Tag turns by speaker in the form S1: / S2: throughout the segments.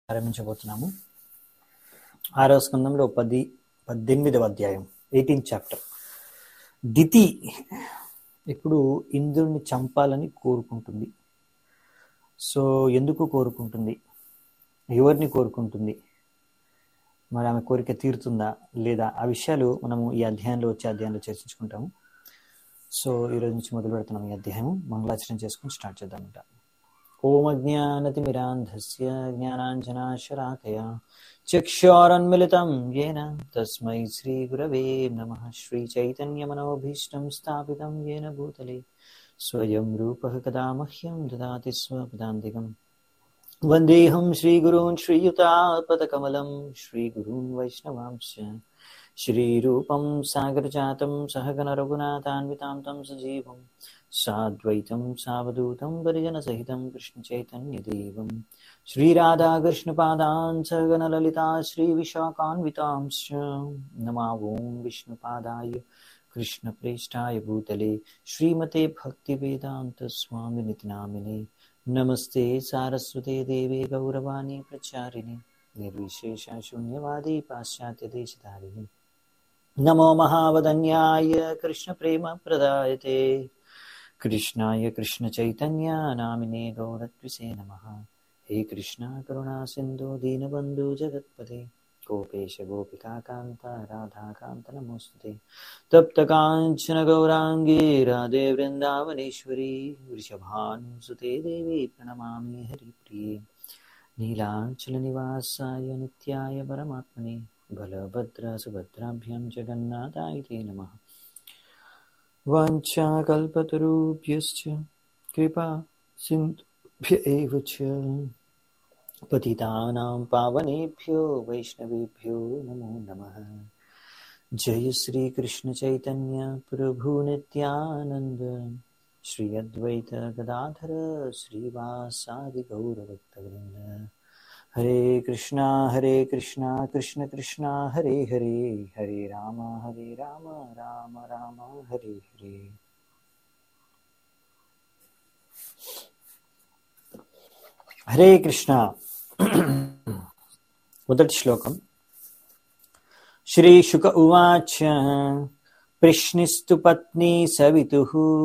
S1: ప్రారంభించబోతున్నాము ఆరవ స్కందంలో పది పద్దెనిమిదవ అధ్యాయం ఎయిటీన్ చాప్టర్ దితి ఇప్పుడు ఇంద్రుడిని చంపాలని కోరుకుంటుంది సో ఎందుకు కోరుకుంటుంది ఎవరిని కోరుకుంటుంది మరి ఆమె కోరిక తీరుతుందా లేదా ఆ విషయాలు మనము ఈ అధ్యాయంలో వచ్చే అధ్యాయంలో చర్చించుకుంటాము సో ఈరోజు నుంచి మొదలు పెడుతున్నాం ఈ అధ్యాయం మంగళాచరణ చేసుకుని స్టార్ట్ చేద్దామంట ఓం అజ్ఞానతిమిరాంధస్య జ్ఞానాంజనాశరాకయా చక్షోరన్మిళితం येन తస్మై శ్రీగురవే నమః శ్రీచైతన్యమనోభీష్టం స్థాపితం येन భూతలే స్వయం రూపः కదా మహ్యం దదాతి స్వపదాంతికం వందేహం శ్రీగురూన్ శ్రీయుతాపదకమలం శ్రీగురూన్ వైష్ణవాంశ శ్రీరూపం సాగరజాతం సహగణ రఘునాథాన్వితాం తం సజీవం సాద్వైతం సావధూతం పరిజనసహితం కృష్ణచైతన్యదేవం श्रीराधाकृष्णपादान् सगणललिता श्रीविशाखान्वितांश्च नमा ॐ विष्णुपादाय कृष्णप्रेष्ठाय भूतले श्रीमते भक्तिवेदान्तस्वामिनिति नामिने नमस्ते सारस्वते देवे गौरवाणी प्रचारिणे निर्विशेषशून्यवादी पाश्चात्यदेशधारिणे नमो महावदन्याय कृष्णप्रेमप्रदायते कृष्णाय कृष्णचैतन्य नामिने गौरत्विसे नमः हे कृष्णा करुणा सिन्धु दीनबन्धु जगत्पते गोपेश गोपिकान्त राधाकान्त नमोऽस्तुते तप्तकाञ्चन गौराङ्गी राधे वृन्दावनेश्वरी वृषभानुसुते देवी प्रणमामि हरिप्रिये नीलाञ्चलनिवासाय नित्याय परमात्मने बलभद्रसुभद्राभ्यां जगन्नाथाय ते नमः वाञ्छाकल्पतरुभ्यश्च कृपा सिन्धुभ्य एव च पतितानां पावनेभ्यो वैष्णवेभ्यो नमो नमः जय श्रीकृष्णचैतन्य प्रभु नित्यानन्द श्री अद्वैत गदाधर श्रीवासादि गौरभक्तवृन्द हरे कृष्णा हरे कृष्णा कृष्ण कृष्णा हरे हरे हरे राम हरे राम राम राम हरे हरे హరే కృష్ణ మొదటి శ్లోకం శ్రీశుక ఉవాచ ప్రశ్నిస్తు పత్ని సవితు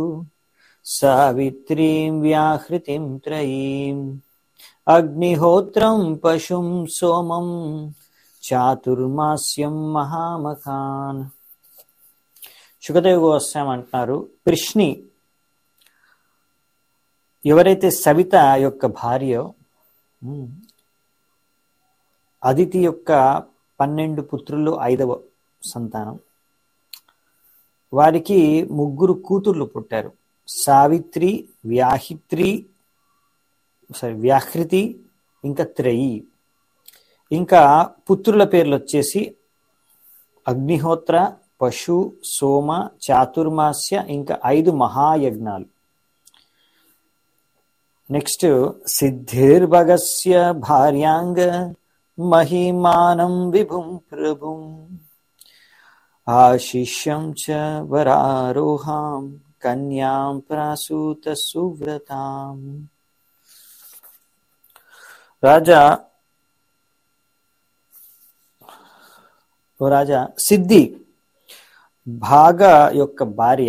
S1: సావిత్రీం వ్యాహృతిం త్రయీం అగ్నిహోత్రం పశుం సోమం చాతుర్మాస్యం మహామఖాన్ శుకదేవ్ గోస్వామి అంటున్నారు కృష్ణి ఎవరైతే సవిత యొక్క భార్య అదితి యొక్క పన్నెండు పుత్రులు ఐదవ సంతానం వారికి ముగ్గురు కూతుర్లు పుట్టారు సావిత్రి వ్యాహిత్రి సారీ వ్యాహృతి ఇంకా త్రయి ఇంకా పుత్రుల పేర్లు వచ్చేసి అగ్నిహోత్ర పశు సోమ చాతుర్మాస్య ఇంకా ఐదు మహాయజ్ఞాలు నెక్స్ట్ సిద్ధిర్భగస్య భార్యాంగ మహిమానం విభుం ప్రభుం ఆశిష్యం చ వరారోహాం కన్యాం ప్రాసూత సువ్రతాం రాజా ఓ రాజా సిద్ధి భాగ యొక్క భార్య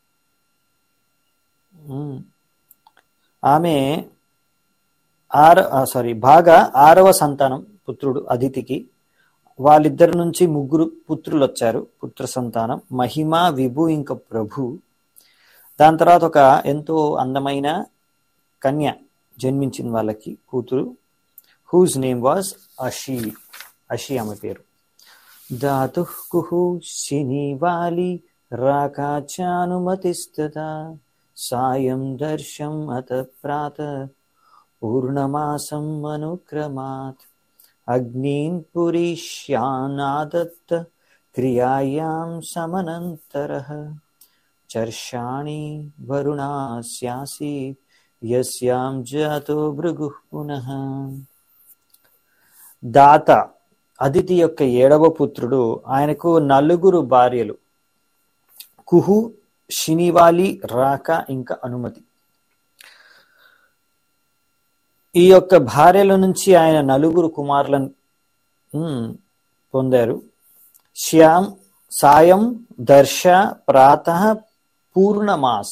S1: ఆమె ఆర సారీ బాగా ఆరవ సంతానం పుత్రుడు అదితికి వాళ్ళిద్దరి నుంచి ముగ్గురు పుత్రులు వచ్చారు పుత్ర సంతానం మహిమ విభు ఇంకా ప్రభు దాని తర్వాత ఒక ఎంతో అందమైన కన్య జన్మించిన వాళ్ళకి కూతురు whose name was Ashi Ashi ఆమె పేరు దాతు కుహు శనివాలి రాకాచానుమతిస్తదా సాయం దర్శం అత ప్రాత పూర్ణమాసం అనుక్రమాత్ అగ్నీన్ పురీష్యానాదత్త క్రియాయాం సమనంతర చర్షాణి వరుణాస్యాసి యస్యాం జాతో భృగు పునః దాత అదితి యొక్క ఏడవ పుత్రుడు ఆయనకు నలుగురు భార్యలు కుహు శినివాలి రాక ఇంకా అనుమతి ఈ యొక్క భార్యల నుంచి ఆయన నలుగురు కుమారులను ఉమ్, పొందారు శ్యామ్ సాయం దర్శ ప్రాత పూర్ణమాస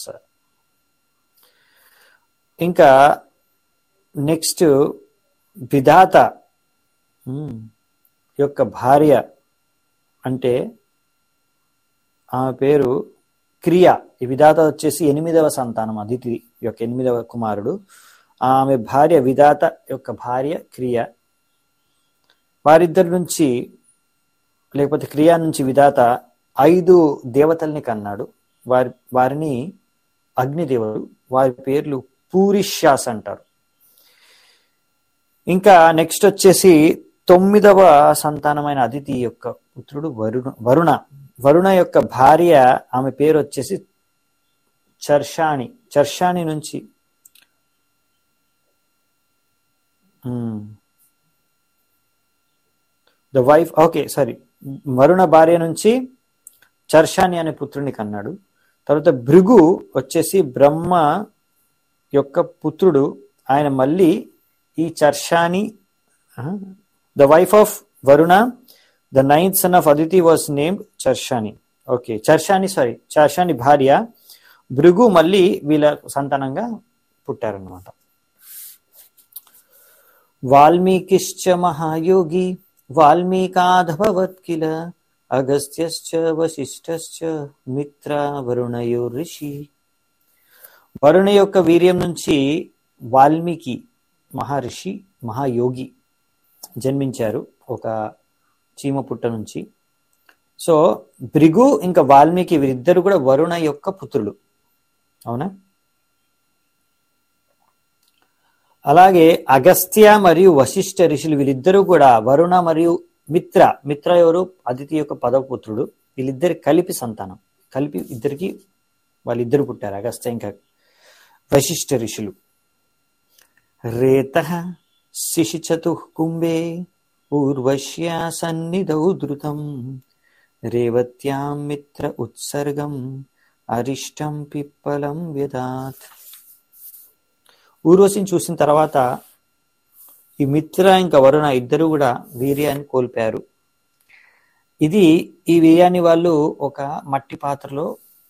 S1: ఇంకా నెక్స్ట్ విధాత ఉమ్, యొక్క భార్య అంటే ఆమె పేరు క్రియ ఈ విధాత వచ్చేసి ఎనిమిదవ సంతానం అదితి యొక్క ఎనిమిదవ కుమారుడు ఆమె భార్య విధాత యొక్క భార్య క్రియ వారిద్దరి నుంచి లేకపోతే క్రియా నుంచి విధాత ఐదు దేవతల్ని కన్నాడు వారి వారిని అగ్నిదేవుడు వారి పేర్లు పూరిష్యాస్ అంటారు ఇంకా నెక్స్ట్ వచ్చేసి తొమ్మిదవ సంతానమైన అదితి యొక్క పుత్రుడు వరుణ వరుణ వరుణ యొక్క భార్య ఆమె పేరు వచ్చేసి చర్షాణి చర్షాణి నుంచి the wife okay sorry Varuna భార్య నుంచి చర్షాని అనే పుత్రుని కన్నాడు తర్వాత భృగు వచ్చేసి బ్రహ్మ యొక్క పుత్రుడు ఆయన మళ్ళీ ఈ Charshani the wife of Varuna the ninth son of Aditi was name Charshani okay Charshani sorry Charshani భార్య భృగు మళ్ళీ వీళ్ళ సంతానంగా పుట్టారనమాట వాల్మీకిశ్చ మహాయోగి వాల్మీకాధభవత్ కిల అగస్త్యశ్చ వశిష్ఠశ్చ మిత్ర వరుణయో ఋషి వరుణ యొక్క వీర్యం నుంచి వాల్మీకి మహర్షి మహాయోగి జన్మించారు ఒక చీమ పుట్ట నుంచి సో భృగు ఇంకా వాల్మీకి వీరిద్దరు కూడా వరుణ యొక్క పుత్రులు అవునా అలాగే అగస్త్య మరియు వశిష్ఠ ఋషులు వీళ్ళిద్దరూ కూడా వరుణ మరియు మిత్ర మిత్ర ఎవరు అదితి యొక్క పదవపుత్రుడు వీళ్ళిద్దరి కలిపి సంతానం కలిపి ఇద్దరికి వాళ్ళిద్దరు పుట్టారు అగస్త్య ఇంకా వశిష్ఠ ఋషులు రేత శిశిచతు కుంభే ఊర్వశ్యా సన్నిధౌ ధృతం రేవత్యాం మిత్ర ఉత్సర్గం అరిష్టం పిప్పలం వ్యదాత్ ఊర్వశిని చూసిన తర్వాత ఈ మిత్ర ఇంకా వరుణ ఇద్దరు కూడా వీర్యాన్ని కోల్పోయారు ఇది ఈ వీర్యాన్ని వాళ్ళు ఒక మట్టి పాత్రలో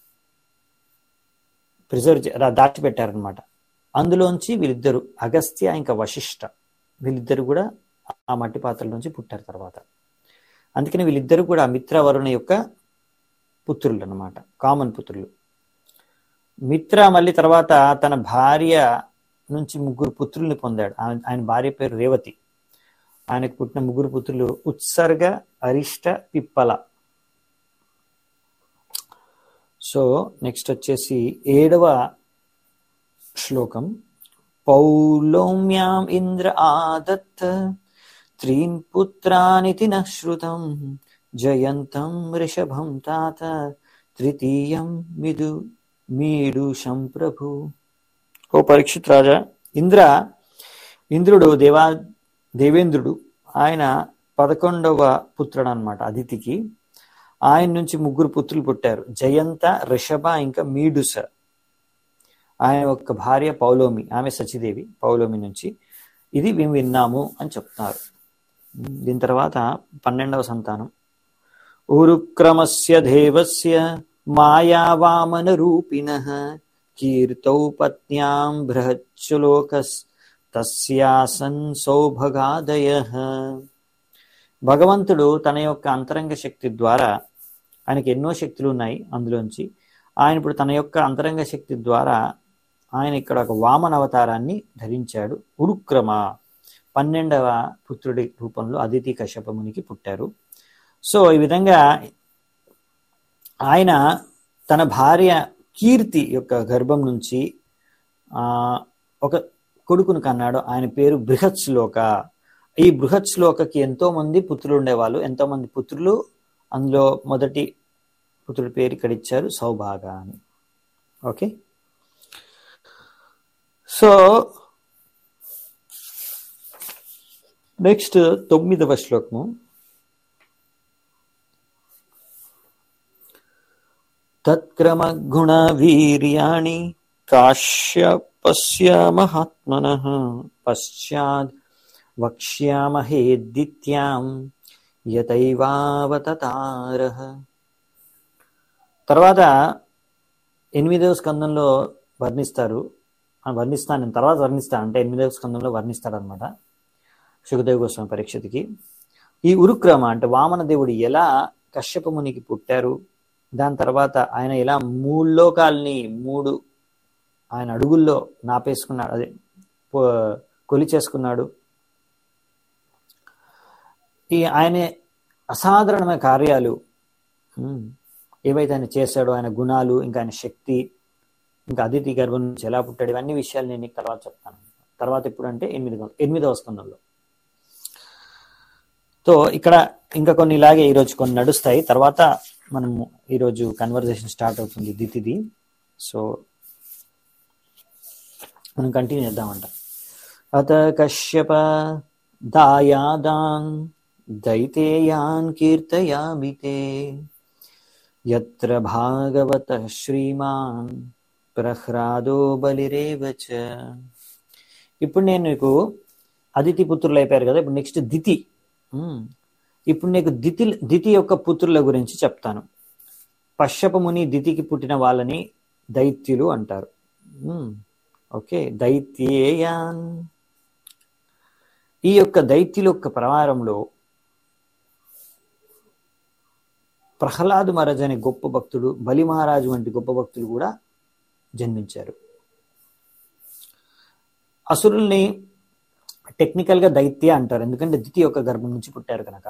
S1: ప్రిజర్వ్ దాచిపెట్టారనమాట అందులోంచి వీళ్ళిద్దరు అగస్త్య ఇంకా వశిష్ట వీళ్ళిద్దరు కూడా ఆ మట్టి పాత్రల నుంచి పుట్టారు తర్వాత అందుకని వీళ్ళిద్దరు కూడా మిత్ర వరుణ యొక్క పుత్రులు అన్నమాట కామన్ పుత్రులు మిత్ర మళ్ళీ తర్వాత తన భార్య నుంచి ముగ్గురు పుత్రుల్ని పొందాడు ఆయన ఆయన భార్య పేరు రేవతి ఆయనకు పుట్టిన ముగ్గురు పుత్రులు ఉత్సర్గ అరిష్ట పిప్పల సో నెక్స్ట్ వచ్చేసి ఏడవ శ్లోకం పౌలోమ్యాం ఇంద్ర ఆదత్త త్రీన్ పుత్రానితి నశ్రుతం జయంతం రిషభం తాత తృతీయం మిదు మీడుషం ప్రభు ఓ పరీక్షిత్ రాజా ఇంద్ర ఇంద్రుడు దేవా దేవేంద్రుడు ఆయన పదకొండవ పుత్రుడు అనమాట అదితికి ఆయన నుంచి ముగ్గురు పుత్రులు పుట్టారు జయంత రిషభ ఇంకా మీడుస ఆయన యొక్క భార్య పౌలోమి ఆమె సచిదేవి పౌలోమి నుంచి ఇది మేము విన్నాము అని చెప్తున్నారు దీని తర్వాత పన్నెండవ సంతానం ఉరుక్రమస్య దేవస్య మాయావామన రూపిణ కీర్తౌ పత్న్యాం బృహచ్చులోకస్ తస్యాసన్ సౌభగాదయ భగవంతుడు తన యొక్క అంతరంగ శక్తి ద్వారా ఆయనకి ఎన్నో శక్తులు ఉన్నాయి అందులోంచి ఆయన ఇప్పుడు తన యొక్క అంతరంగ శక్తి ద్వారా ఆయన ఇక్కడ ఒక వామన అవతారాన్ని ధరించాడు ఉరుక్రమ పన్నెండవ పుత్రుడి రూపంలో అదితి కశ్యపమునికి పుట్టారు సో ఈ విధంగా ఆయన తన భార్య కీర్తి యొక్క గర్భం నుంచి ఆ ఒక కొడుకును కన్నాడు ఆయన పేరు బృహత్ శ్లోక ఈ బృహత్ శ్లోకకి ఎంతో మంది పుత్రులు ఉండేవాళ్ళు ఎంతో మంది పుత్రులు అందులో మొదటి పుత్రుడి పేరు ఇక్కడ ఇచ్చారు సౌభాగ అని ఓకే సో నెక్స్ట్ తొమ్మిదవ శ్లోకము తత్క్రమ గుణ వీర్యాణి కాశ్యప పశ్యామహాత్మనః పశ్చాద్ వక్ష్యామహేద్దిత్యాం యతైవావతతారః తర్వాత ఎనిమిదవ స్కందంలో వర్ణిస్తారు ఆ వర్ణిస్తాను నేను తర్వాత వర్ణిస్తాను అంటే ఎనిమిదవ స్కందంలో వర్ణిస్తాడు అనమాట సుఖదేవ్ గోస్వామి పరీక్షతికి ఈ ఉరుక్రమ అంటే వామన దేవుడు ఎలా కశ్యప మునికి పుట్టారు దాని తర్వాత ఆయన ఎలా మూడు లోకాల్ని మూడు ఆయన అడుగుల్లో నాపేసుకున్నాడు అదే పో- కొలి చేసుకున్నాడు ఈ ఆయన అసాధారణమైన కార్యాలు ఉమ్, ఏవైతే ఆయన చేశాడో ఆయన గుణాలు ఇంకా ఆయన శక్తి ఇంకా అదితి గర్భం నుంచి ఎలా పుట్టాడు ఇవన్నీ విషయాలు నేను నీకు తర్వాత చెప్తాను తర్వాత ఎప్పుడు అంటే ఎనిమిది ఎనిమిదవ స్కందంలో సో ఇక్కడ ఇంకా కొన్ని ఇలాగే ఈరోజు కొన్ని నడుస్తాయి తర్వాత మనము ఈరోజు కన్వర్జేషన్ స్టార్ట్ అవుతుంది దితిది సో మనం కంటిన్యూ చేద్దామంట అత కశ్యప దాయాదాన్ దైతేయాన్ కీర్తయామి తే యత్ర భాగవత శ్రీమాన్ ప్రహ్లాదో బలిరేవ చ ఇప్పుడు నేను నీకు అదితి పుత్రులు అయిపోయారు కదా ఇప్పుడు నెక్స్ట్ దితి ఉమ్. ఇప్పుడు నీకు దితి దితి యొక్క పుత్రుల గురించి చెప్తాను పశ్యప ముని దితికి పుట్టిన వాళ్ళని దైత్యులు అంటారు ఉమ్. ఓకే దైత్యేయాన్ ఈ యొక్క దైత్యుల యొక్క ప్రవారంలో ప్రహ్లాదు మహారాజ్ అనే గొప్ప భక్తుడు బలి మహారాజు వంటి గొప్ప భక్తులు కూడా జన్మించారు అసురుల్ని టెక్నికల్ గా దైత్య అంటారు ఎందుకంటే దితి యొక్క గర్భం నుంచి పుట్టారు కనుక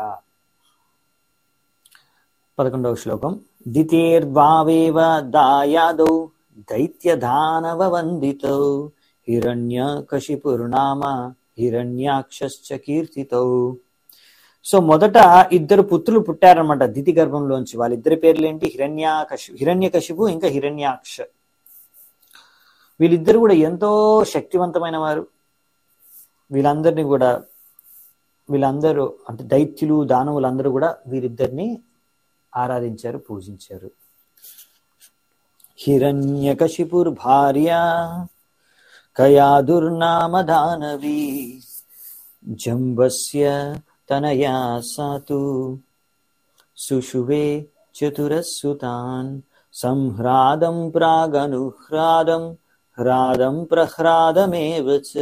S1: పదకొండవ శ్లోకం దితేర్భావేవ దాయాదౌ దైత్య దానవ వందితౌ హిరణ్య కశిపుర్నామ హిరణ్యాక్షశ్చ కీర్తితౌ సో మొదట ఇద్దరు పుత్రులు పుట్టారనమాట దితి గర్భంలోంచి వాళ్ళిద్దరి పేర్లు ఏంటి హిరణ్యాకశి హిరణ్యకశిపు ఇంకా హిరణ్యాక్ష వీళ్ళిద్దరు కూడా ఎంతో శక్తివంతమైన వారు వీళ్ళందరినీ కూడా వీళ్ళందరూ అంటే దైత్యులు దానవులందరూ కూడా వీరిద్దరిని ఆరాధించారు పూజించారు హిరణ్యకశిపుర్ భార్య కయాదుర్నామ దానవీ జంబస్య తనయా సాతు సుషువే చతురస్సుతాన్ సంహ్రాదం ప్రాగనుహ్రాదం హ్రాదం ప్రహ్రాదమేవ చ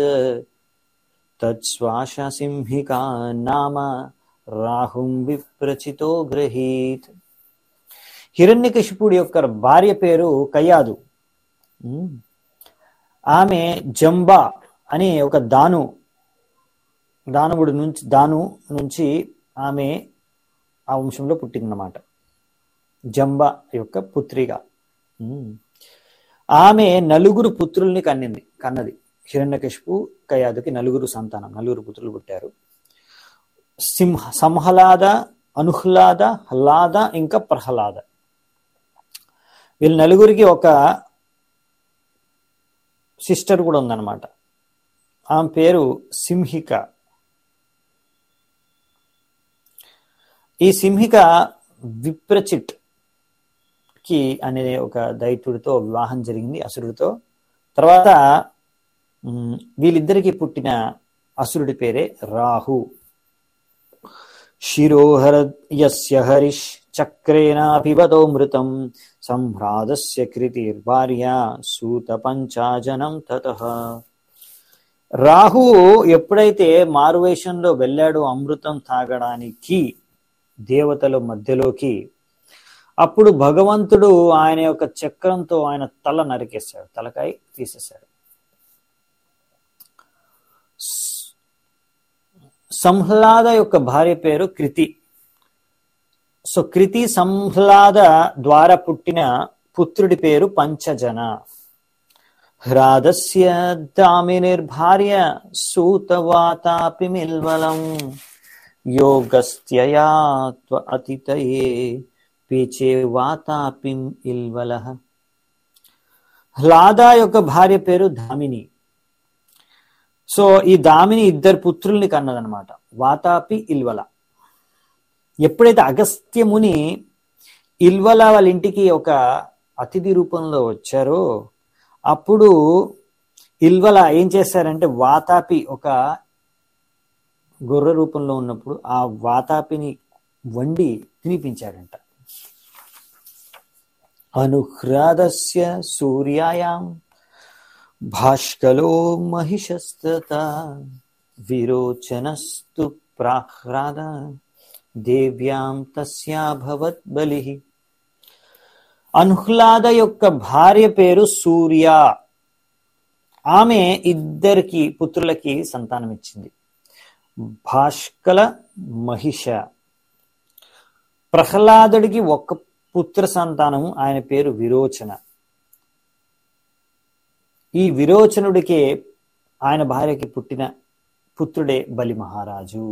S1: తత్శ్వాససింహికా నామ రాహుం విప్రచితో గ్రహీత్ హిరణ్యకశిపుడి యొక్క భార్య పేరు కయాదు ఉమ్. ఆమె జంబా అనే ఒక దాను దానవుడి నుంచి దాను నుంచి ఆమె ఆ వంశంలో పుట్టిందన్నమాట జంబ యొక్క పుత్రిగా ఉమ్. ఆమె నలుగురు పుత్రుల్ని కన్నింది కన్నది హిరణ్యకశిపు కయాదుకి నలుగురు సంతానం నలుగురు పుత్రులు పుట్టారు సింహ సంహలాద అనుహ్లాద హ్లాద ఇంకా ప్రహ్లాద వీళ్ళ నలుగురికి ఒక సిస్టర్ కూడా ఉందన్నమాట ఆమె పేరు సింహిక ఈ సింహిక విప్రచిట్ కి అనే ఒక దైత్యుడితో వివాహం జరిగింది అసురుడితో తర్వాత ఉమ్, వీళ్ళిద్దరికి పుట్టిన అసురుడి పేరే రాహు శిరోహర యస్య హరిష్ చక్రేణాపిబతో మృతం సంభ్రాదస్య కృతిర్భార్య సూత పంచాజనం తతః రాహు ఎప్పుడైతే మారువేషంలో వెళ్ళాడో అమృతం తాగడానికి దేవతల మధ్యలోకి అప్పుడు భగవంతుడు ఆయన యొక్క చక్రంతో ఆయన తల నరికేశాడు తలకాయ తీసేశాడు సంహ్లాద యొక్క భార్య పేరు కృతి సో కృతి సంహ్లాద ద్వారా పుట్టిన పుత్రుడి పేరు పంచజన హ్రాదస్య దామినిర్భార్య సూతవాతాపి మిల్వలం యోగస్త్యయా త్వ అతితయే పీచే వాతాపిం ఇల్వల హ్లాదా యొక్క భార్య పేరు దామిని సో ఈ దామిని ఇద్దరు పుత్రుల్ని కన్నదనమాట వాతాపి ఇల్వల ఎప్పుడైతే అగస్త్య ముని ఇల్వల వాళ్ళ ఇంటికి ఒక అతిథి రూపంలో వచ్చారో అప్పుడు ఇల్వల ఏం చేశారంటే వాతాపి ఒక గొర్రె రూపంలో ఉన్నప్పుడు ఆ వాతాపిని వండి తినిపించాడంట అనుహ్రాదస్య సూర్యాయాం భాష్కలో మహిషస్తత విరోచనస్తు ప్రాహ్రాద దేవ్యాం తస్యాభవత్ బలి అనుహ్లాద యొక్క భార్య పేరు సూర్య ఆమె ఇద్దరికి పుత్రులకి సంతానం ఇచ్చింది భాష్కల మహిష ప్రహ్లాదుడికి ఒక్క పుత్ర సంతానము ఆయన పేరు విరోచన ఈ విరోచనుడికే ఆయన భార్యకి పుట్టిన పుత్రుడే బలి మహారాజు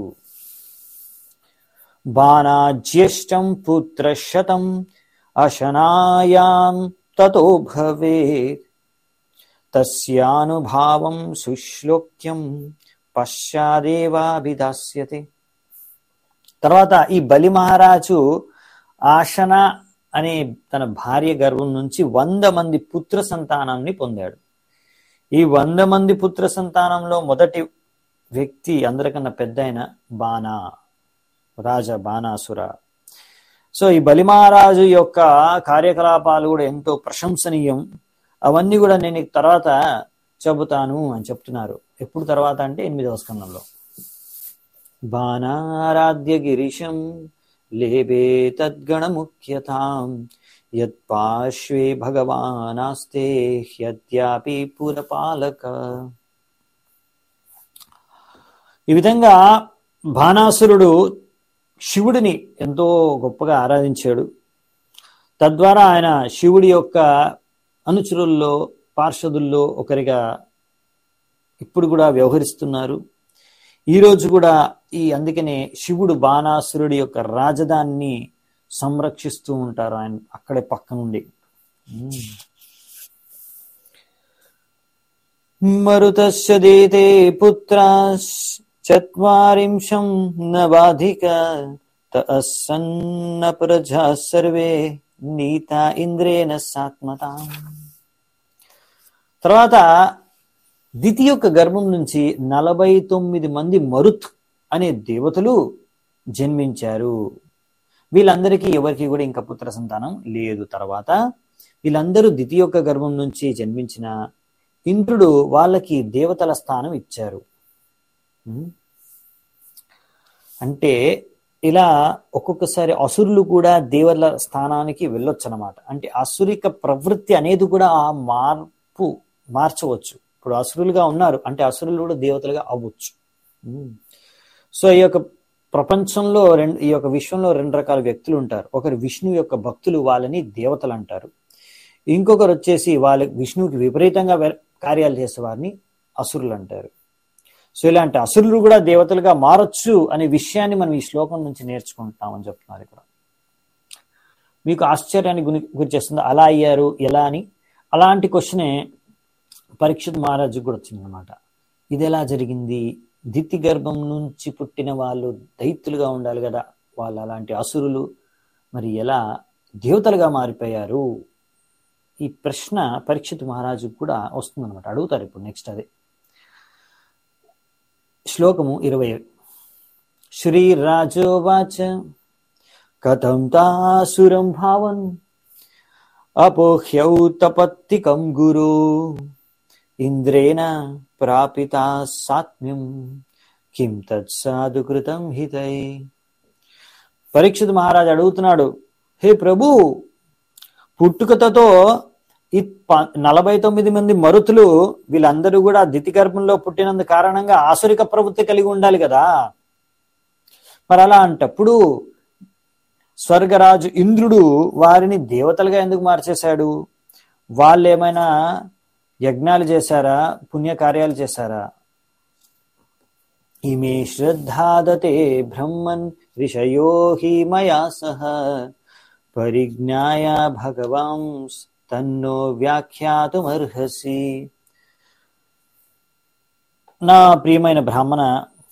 S1: బాణాజ్యేష్టం పుత్ర శతం అశనాయాం తతో భవేత్ తస్యానుభావం సుశ్లోక్యం పశ్చాదేవాభిదాస్యతే తర్వాత ఈ బలి మహారాజు ఆశన అనే తన భార్య గర్భం నుంచి వంద మంది పుత్ర సంతానాన్ని పొందాడు ఈ వంద మంది పుత్ర సంతానంలో మొదటి వ్యక్తి అందరికన్నా పెద్ద అయిన బాణా రాజ బాణాసుర సో ఈ బలి మహారాజు యొక్క కార్యకలాపాలు కూడా ఎంతో ప్రశంసనీయం అవన్నీ కూడా నేను నీకు తర్వాత చెబుతాను అని చెప్తున్నారు ఎప్పుడు తర్వాత అంటే ఎనిమిదవ స్కందంలో బాణారాధ్య గిరిశం లేబే తద్గణ ముఖ్యతాం యత్పార్శ్వే భగవానాస్తే హ్యద్యాపి పురపాలక ఈ విధంగా బాణాసురుడు శివుడిని ఎంతో గొప్పగా ఆరాధించాడు తద్వారా ఆయన శివుడి యొక్క అనుచరుల్లో పార్షదుల్లో ఒకరిగా ఇప్పుడు కూడా వ్యవహరిస్తున్నారు ఈ రోజు కూడా ఈ అందుకనే శివుడు బాణాసురుడి యొక్క రాజధానిని సంరక్షిస్తూ ఉంటారు ఆయన అక్కడే పక్క నుండి మరుతస్య దేతే పుత్రాస్ చత్వారింశం నవాధిక తస్సన్న ప్రజా సర్వే నీత ఇంద్రేణ సాత్మత తర్వాత దితి యొక్క గర్భం నుంచి నలభై తొమ్మిది మంది మరుత్ అనే దేవతలు జన్మించారు వీళ్ళందరికీ ఎవరికి కూడా ఇంకా పుత్ర సంతానం లేదు తర్వాత వీళ్ళందరూ దితి యొక్క గర్భం నుంచి జన్మించిన ఇంద్రుడు వాళ్ళకి దేవతల స్థానం ఇచ్చారు అంటే ఇలా ఒక్కొక్కసారి అసురులు కూడా దేవతల స్థానానికి వెళ్ళొచ్చు అనమాట అంటే అసురిక ప్రవృత్తి అనేది కూడా ఆ మార్పు మార్చవచ్చు ఇప్పుడు అసురులుగా ఉన్నారు అంటే అసురులు కూడా దేవతలుగా అవ్వచ్చు సో ఈ యొక్క ప్రపంచంలో రెండు ఈ యొక్క విశ్వంలో రెండు రకాల వ్యక్తులు ఉంటారు ఒకరు విష్ణు యొక్క భక్తులు వాళ్ళని దేవతలు అంటారు ఇంకొకరు వచ్చేసి వాళ్ళ విష్ణువుకి విపరీతంగా కార్యాలు చేసే వారిని అసురులు అంటారు సో ఇలాంటి అసురులు కూడా దేవతలుగా మారచ్చు అనే విషయాన్ని మనం ఈ శ్లోకం నుంచి నేర్చుకుంటామని చెప్తున్నారు ఇక్కడ మీకు ఆశ్చర్యాన్ని గురి గురి చేస్తుంది అలా అయ్యారు ఎలా అని అలాంటి క్వశ్చనే పరీక్షిత్ మహారాజు కూడా వచ్చిందనమాట ఇది ఎలా జరిగింది దితి గర్భం నుంచి పుట్టిన వాళ్ళు దైత్యులుగా ఉండాలి కదా వాళ్ళు అలాంటి అసురులు మరి ఎలా దేవతలుగా మారిపోయారు ఈ ప్రశ్న పరీక్షిత్ మహారాజు కూడా వస్తుందన్నమాట అడుగుతారు ఇప్పుడు నెక్స్ట్ అదే శ్లోకము ఇరవై శ్రీరాజోవాచ కథం తాసురం భావన్ అపోహ్యౌ తపత్తికం గురు ఇంద్రేణ ప్రాపితా సాత్మ్యం కిం తత్సాధు కృతం హితై పరీక్షిత్ మహారాజు అడుగుతున్నాడు హే ప్రభు పుట్టుకతో ఈ నలభై తొమ్మిది మంది మరుతులు వీళ్ళందరూ కూడా దితి గర్భంలో పుట్టినందు కారణంగా ఆసురిక ప్రవృత్తి కలిగి ఉండాలి కదా మరి అలా అంటప్పుడు స్వర్గరాజు ఇంద్రుడు వారిని దేవతలుగా ఎందుకు మార్చేశాడు వాళ్ళు ఏమైనా యజ్ఞాలు చేశారా పుణ్యకార్యాలు చేశారా ఇమే శ్రద్ధాదతే బ్రహ్మన్ ఋషయో హి మయా సహ పరిజ్ఞాయ భగవాంస్ తన్నో వ్యాఖ్యాతుమర్హసి నా ప్రియమైన బ్రాహ్మణ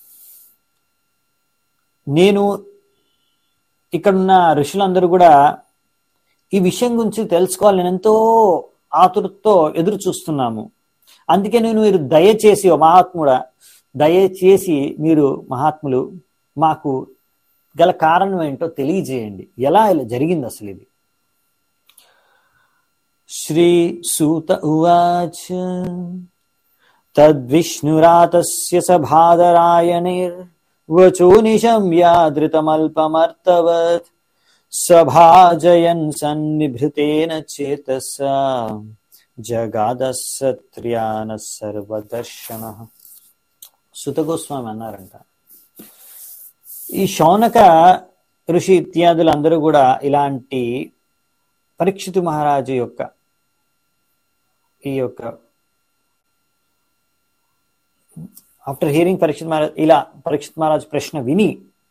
S1: నేను ఇక్కడున్న ఋషులందరూ కూడా ఈ విషయం గురించి తెలుసుకోవాలి నేను ఎంతో ఆతురతో ఎదురు చూస్తున్నాము అందుకే నేను మీరు దయచేసి ఓ మహాత్ముడా దయచేసి మీరు మహాత్ములు మాకు గల కారణం ఏంటో తెలియజేయండి ఎలా ఇలా జరిగింది అసలు ఇది శ్రీ సూత ఉవాచ తద్విష్ణురాతస్య సభాదరాయణిర్వచో నిశమ్యాదృతమల్పమర్తవత్ సభాజయన్ సన్నిభృతేన చేతస జగాదసత్ర్యాన సర్వదర్శన సుతగోస్వామి అన్నారంట ఈ శౌనక ఋషి ఇత్యాదులు అందరూ కూడా ఇలాంటి పరీక్షితు మహారాజు యొక్క ఈ యొక్క ఆఫ్టర్ హియరింగ్ పరీక్షిత్ మహారాజ్ ఇలా పరీక్షిత్ మహారాజ్ ప్రశ్న విని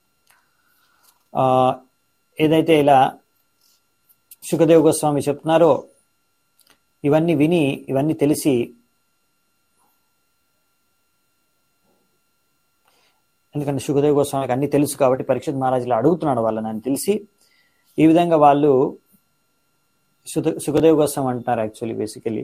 S1: ఆ ఏదైతే ఇలా సుఖదేవ్ గోస్వామి చెప్తున్నారో ఇవన్నీ విని ఇవన్నీ తెలిసి ఎందుకంటే సుఖదేవ్ గోస్వామికి అన్ని తెలుసు కాబట్టి పరీక్షిత్ మహారాజులు అడుగుతున్నాడు వాళ్ళని అని తెలిసి ఈ విధంగా వాళ్ళు సుఖ సుఖదేవ్ గోస్వామి అంటున్నారు యాక్చువల్లీ బేసికలీ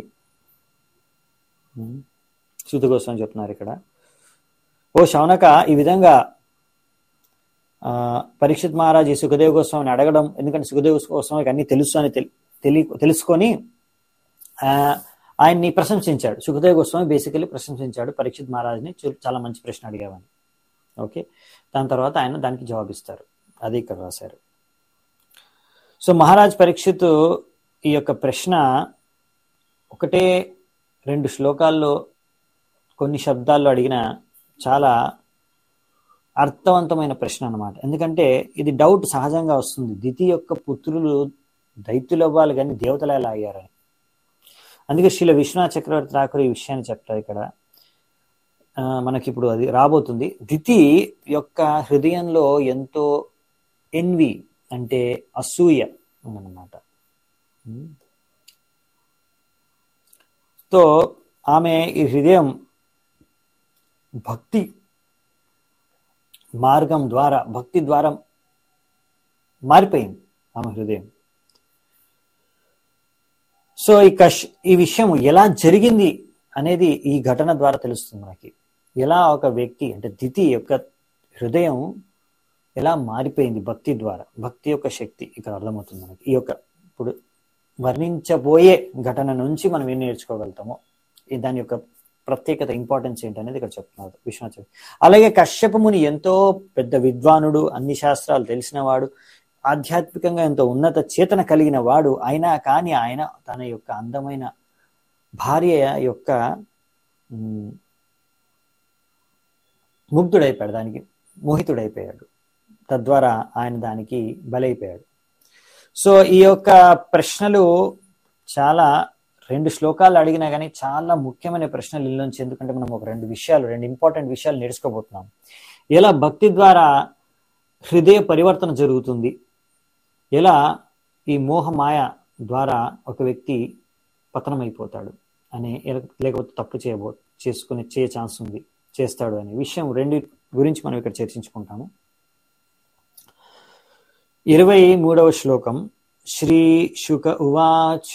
S1: సుఖ గోస్వామి చెప్తున్నారు ఇక్కడ ఓ శౌనక ఈ విధంగా ఆ, పరీక్షిత్ మహారాజ్ ఈ సుఖదేవ్ గోస్వామిని అడగడం ఎందుకంటే సుఖదేవ్ గోస్వామికి అన్ని తెలుసు అని తెలి తెలి తెలుసుకొని ఆ, ఆయన్ని ప్రశంసించాడు సుఖదేవ్ గోస్వామి బేసికలీ ప్రశంసించాడు పరీక్షిత్ మహారాజ్ని చూ- చాలా మంచి ప్రశ్న అడిగామని ఓకే దాని తర్వాత ఆయన దానికి జవాబిస్తారు అది ఇక్కడ రాశారు సో మహారాజ్ పరీక్షిత్ ఈ యొక్క ప్రశ్న ఒకటే రెండు శ్లోకాల్లో కొన్ని శబ్దాల్లో అడిగిన చాలా అర్థవంతమైన ప్రశ్న అన్నమాట ఎందుకంటే ఇది డౌట్ సహజంగా వస్తుంది దితి యొక్క పుత్రులు దైత్యులు అవ్వాలి కానీ దేవతలు ఎలా అయ్యారని అందుకే శ్రీల విశ్వనాథ్ చక్రవర్తి ఠాకూర్ ఈ విషయాన్ని చెప్తారు ఇక్కడ ఆ, మనకి ఇప్పుడు అది రాబోతుంది దితి యొక్క హృదయంలో ఎంతో ఎన్వి అంటే అసూయ ఉందన్నమాట ఉమ్. తో ఆమె ఈ హృదయం భక్తి మార్గం ద్వారా భక్తి ద్వారా మారిపోయింది ఆమె హృదయం సో ఈ కష్ ఈ విషయం ఎలా జరిగింది అనేది ఈ ఘటన ద్వారా తెలుస్తుంది మనకి ఎలా ఒక వ్యక్తి అంటే దితి యొక్క హృదయం ఎలా మారిపోయింది భక్తి ద్వారా భక్తి యొక్క శక్తి ఇక్కడ అర్థమవుతుంది మనకి ఈ యొక్క ఇప్పుడు వర్ణించబోయే ఘటన నుంచి మనం ఏం నేర్చుకోగలుగుతామో ఈ దాని యొక్క ప్రత్యేకత ఇంపార్టెన్స్ ఏంటనేది ఇక్కడ చెప్తున్నారు విశ్వనాథ్ చక్రవర్తి. అలాగే కశ్యప ముని ఎంతో పెద్ద విద్వానుడు అన్ని శాస్త్రాలు తెలిసినవాడు ఆధ్యాత్మికంగా ఎంతో ఉన్నత చేతన కలిగిన వాడు అయినా కానీ ఆయన తన యొక్క అందమైన భార్య యొక్క ఉమ్, ముగ్ధుడైపోయాడు దానికి మోహితుడైపోయాడు తద్వారా ఆయన దానికి బలైపోయాడు సో ఈ యొక్క ప్రశ్నలు చాలా రెండు శ్లోకాలు అడిగినా కానీ చాలా ముఖ్యమైన ప్రశ్నలు ఇల్లుంచి ఎందుకంటే మనం ఒక రెండు విషయాలు రెండు ఇంపార్టెంట్ విషయాలు నేర్చుకోబోతున్నాం ఎలా భక్తి ద్వారా హృదయ పరివర్తన జరుగుతుంది ఎలా ఈ మోహమాయ ద్వారా ఒక వ్యక్తి పతనమైపోతాడు అనే ఎల- లేకపోతే తప్పు చేయబో చేసుకుని చేయ ఛాన్స్ ఉంది చేస్తాడు అనే విషయం రెండు గురించి మనం ఇక్కడ చర్చించుకుంటాము ఇరవై మూడవ శ్లోకం శ్రీ శుక ఉవాచ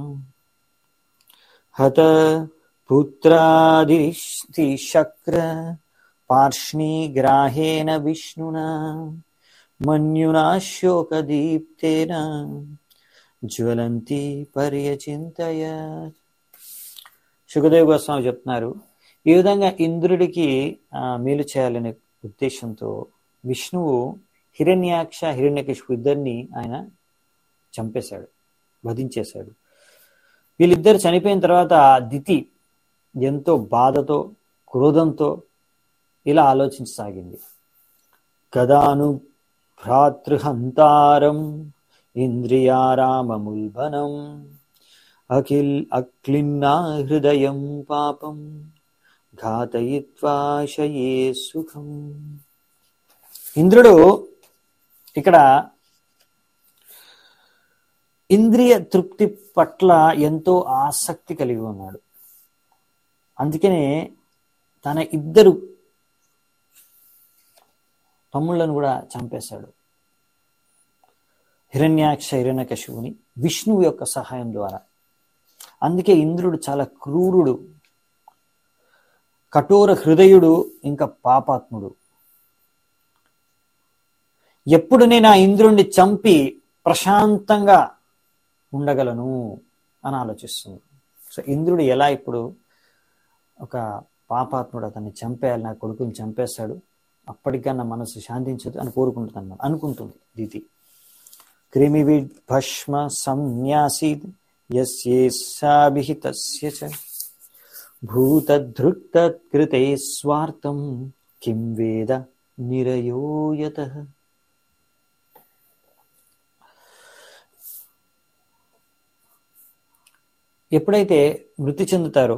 S1: హత పుత్రాదిష్టి శక్ర పార్ష్ణీగ్రాహేణ విష్ణునా మన్యునా శోకదీప్తేన జ్వలంతి పర్యచింతయ సుఖదేవ్ గోస్వామి చెప్తున్నారు ఈ విధంగా ఇంద్రుడికి ఆ, మేలు చేయాలనే ఉద్దేశంతో విష్ణువు హిరణ్యాక్ష హిరణ్యకశిపు ఇద్దరిని ఆయన చంపేశాడు వధించేశాడు వీళ్ళిద్దరు చనిపోయిన తర్వాత దితి ఎంతో బాధతో క్రోధంతో ఇలా ఆలోచించసాగింది కదాను భ్రాతృహంతారం ఇంద్రియారామముల్బనం అఖిల్ అక్లిన్నా హృదయం పాపం ఘాతయిత్వాశయే సుఖం ఇంద్రుడు ఇక్కడ ఇంద్రియ తృప్తి పట్ల ఎంతో ఆసక్తి కలిగి ఉన్నాడు అందుకనే తన ఇద్దరు తమ్ముళ్ళను కూడా చంపేశాడు హిరణ్యాక్ష హిరణ్యకశివుని విష్ణువు యొక్క సహాయం ద్వారా అందుకే ఇంద్రుడు చాలా క్రూరుడు కఠోర హృదయుడు ఇంకా పాపాత్ముడు ఎప్పుడు నేను ఆ ఇంద్రుణ్ణి చంపి ప్రశాంతంగా ఉండగలను అని ఆలోచిస్తుంది సో ఇంద్రుడు ఎలా ఇప్పుడు ఒక పాపాత్ముడు అతన్ని చంపేయాలి నా కొడుకుని చంపేస్తాడు అప్పటికన్నా మనసు శాంతించదు అని కోరుకుంటుంది అన్నమాట అనుకుంటుంది దీతి క్రిమివిడ్ భస్మ సంన్యాసీద్ యస్యేసాభిహితస్య చ భూతధృక్తత్కృతే స్వార్థం కిం వేద నిరయోయత ఎప్పుడైతే మృతి చెందుతారో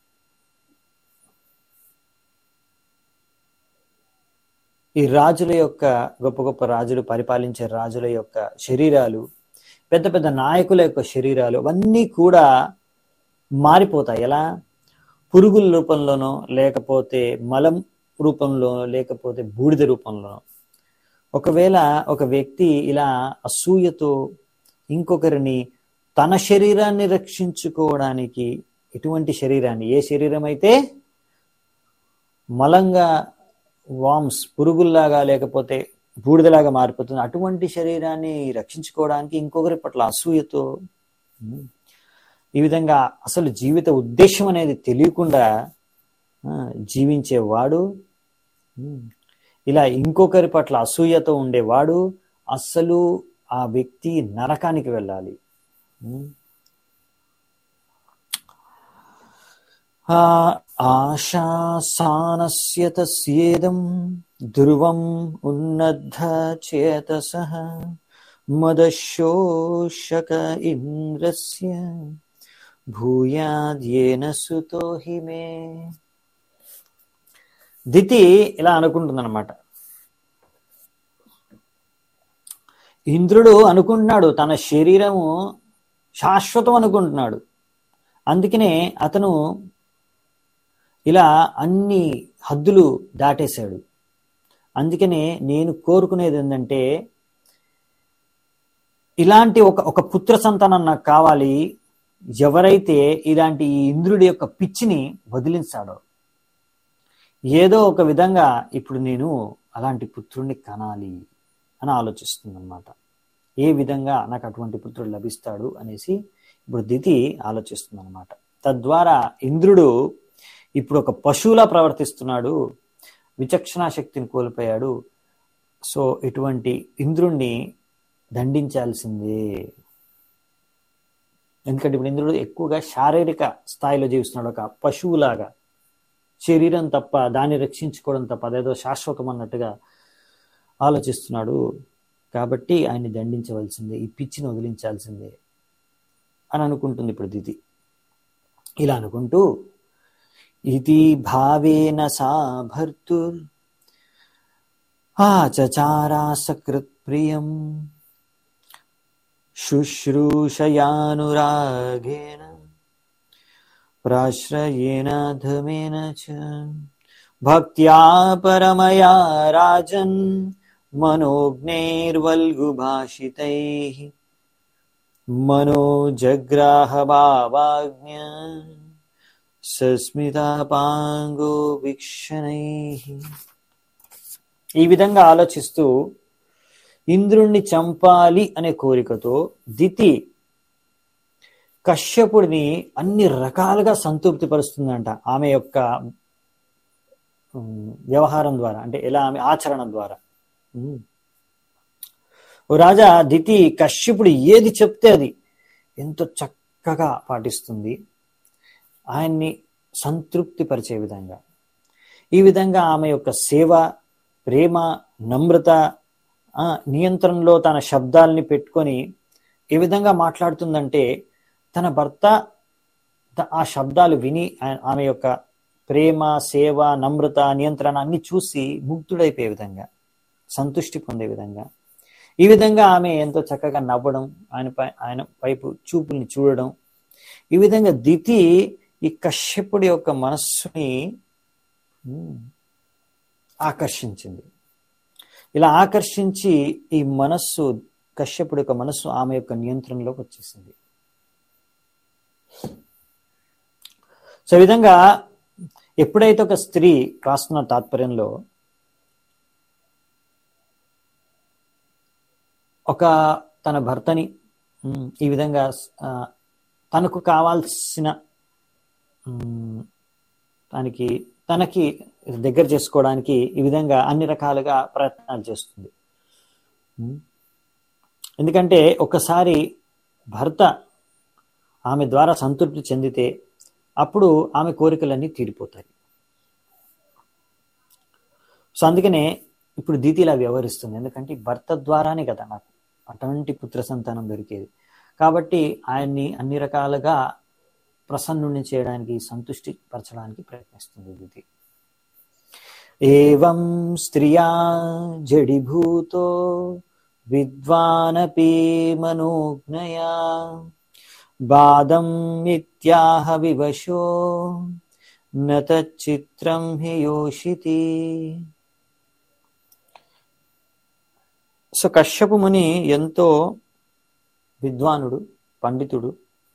S1: ఈ రాజుల యొక్క గొప్ప గొప్ప రాజులు పరిపాలించే రాజుల యొక్క శరీరాలు పెద్ద పెద్ద నాయకుల యొక్క శరీరాలు అవన్నీ కూడా మారిపోతాయి ఎలా పురుగుల రూపంలోనో లేకపోతే మలం రూపంలోనో లేకపోతే బూడిద రూపంలోనో ఒకవేళ ఒక వ్యక్తి ఇలా అసూయతో ఇంకొకరిని తన శరీరాన్ని రక్షించుకోవడానికి ఎటువంటి శరీరాన్ని ఏ శరీరం అయితే మలంగా వామ్స్ పురుగుల్లాగా లేకపోతే బూడిదలాగా మారిపోతుంది అటువంటి శరీరాన్ని రక్షించుకోవడానికి ఇంకొకరి పట్ల అసూయతో ఈ విధంగా అసలు జీవిత ఉద్దేశం అనేది తెలియకుండా జీవించేవాడు ఇలా ఇంకొకరి పట్ల అసూయతో ఉండేవాడు అస్సలు ఆ వ్యక్తి నరకానికి వెళ్ళాలి ఆశాసానస్య తస్యేదం ధ్రువం ఉన్నద్ధ చేతస మదశోషక ఇంద్రస్య భూయాద్యేన సుతో హిమే దితి ఇలా అనుకుంటుందన్నమాట ఇంద్రుడు అనుకుంటున్నాడు తన శరీరము శాశ్వతం అనుకుంటున్నాడు అందుకనే అతను ఇలా అన్ని హద్దులు దాటేశాడు అందుకనే నేను కోరుకునేది ఏంటంటే ఇలాంటి ఒక ఒక పుత్ర సంతానం నాకు కావాలి ఎవరైతే ఇలాంటి ఈ ఇంద్రుడి యొక్క పిచ్చిని వదిలించాడో ఏదో ఒక విధంగా ఇప్పుడు నేను అలాంటి పుత్రుణ్ణి కనాలి అని ఆలోచిస్తుంది అనమాట ఏ విధంగా నాకు అటువంటి పుత్రుడు లభిస్తాడు అనేసి ఇప్పుడు దితి ఆలోచిస్తుంది అనమాట తద్వారా ఇంద్రుడు ఇప్పుడు ఒక పశువులా ప్రవర్తిస్తున్నాడు విచక్షణా శక్తిని కోల్పోయాడు సో ఇటువంటి ఇంద్రుణ్ణి దండించాల్సిందే ఎందుకంటే ఇప్పుడు ఇంద్రుడు ఎక్కువగా శారీరక స్థాయిలో జీవిస్తున్నాడు ఒక పశువులాగా శరీరం తప్ప దాన్ని రక్షించుకోవడం తప్ప అదేదో శాశ్వతం అన్నట్టుగా ఆలోచిస్తున్నాడు కాబట్టి ఆయన్ని దండించవలసిందే ఈ పిచ్చిని వదిలించాల్సిందే అని అనుకుంటుంది ఇప్పుడు దితి ఇలా అనుకుంటూ ఇది భావేన సా భర్తుర్ ఆచచారా సకృత్ ప్రియం శుశ్రూషయానురాగేణ ప్రాశ్రయేణ ధమేన చ భక్త్యా పరమయా రాజన్ మనోజ్ఞైర్వల్గుభాషితైः మనోజగ్రాహభావాజ్ఞ సస్మితాపాంగో వీక్షణై ఈ విధంగా ఆలోచిస్తూ ఇంద్రుణ్ణి చంపాలి అనే కోరికతో దితి కశ్యపుడిని అన్ని రకాలుగా సంతృప్తి పరుస్తుందంట ఆమె యొక్క వ్యవహారం ద్వారా అంటే ఎలా ఆమె ఆచరణ ద్వారా ఓ రాజా దితి కశ్యపుడు ఏది చెప్తే అది ఎంతో చక్కగా పాటిస్తుంది ఆయన్ని సంతృప్తి పరిచే విధంగా ఈ విధంగా ఆమె యొక్క సేవ ప్రేమ నమ్రత నియంత్రణలో తన శబ్దాల్ని పెట్టుకొని ఏ విధంగా మాట్లాడుతుందంటే తన భర్త ఆ శబ్దాలు విని ఆమె యొక్క ప్రేమ సేవ నమ్రత నియంత్రణ అన్ని చూసి ముగ్ధుడైపోయే విధంగా సంతృష్టి పొందే విధంగా ఈ విధంగా ఆమె ఎంతో చక్కగా నవ్వడం ఆయన ఆయన వైపు చూపుల్ని చూడడం ఈ విధంగా దితి ఈ కశ్యపుడి యొక్క మనస్సుని ఆకర్షించింది ఇలా ఆకర్షించి ఈ మనస్సు కశ్యపుడి యొక్క మనస్సు ఆమె యొక్క నియంత్రణలోకి వచ్చేసింది సో ఈ విధంగా ఎప్పుడైతే ఒక స్త్రీ రాస్తున్న తాత్పర్యంలో ఒక తన భర్తని ఉమ్, ఈ విధంగా ఆ, తనకు కావాల్సిన ఉమ్, తనకి తనకి దగ్గర చేసుకోవడానికి ఈ విధంగా అన్ని రకాలుగా ప్రయత్నాలు చేస్తుంది ఉమ్. ఎందుకంటే ఒకసారి భర్త ఆమె ద్వారా సంతృప్తి చెందితే అప్పుడు ఆమె కోరికలన్నీ తీరిపోతాయి సో అందుకనే ఇప్పుడు దీతి ఇలా వ్యవహరిస్తుంది ఎందుకంటే ఈ భర్త ద్వారానే కదా నాకు అటువంటి పుత్ర సంతానం దొరికేది కాబట్టి ఆయన్ని అన్ని రకాలుగా ప్రసన్నుని చేయడానికి సంతుష్టి పరచడానికి ప్రయత్నిస్తుంది దీతి ఏవం స్త్రియా జడిభూతో విద్వానపి మనోజ్ఞయా బాధం మిథ్యాహ వివశో నచిత్రం హి యోషితి సో కశ్యపు ముని ఎంతో విద్వానుడు పండితుడు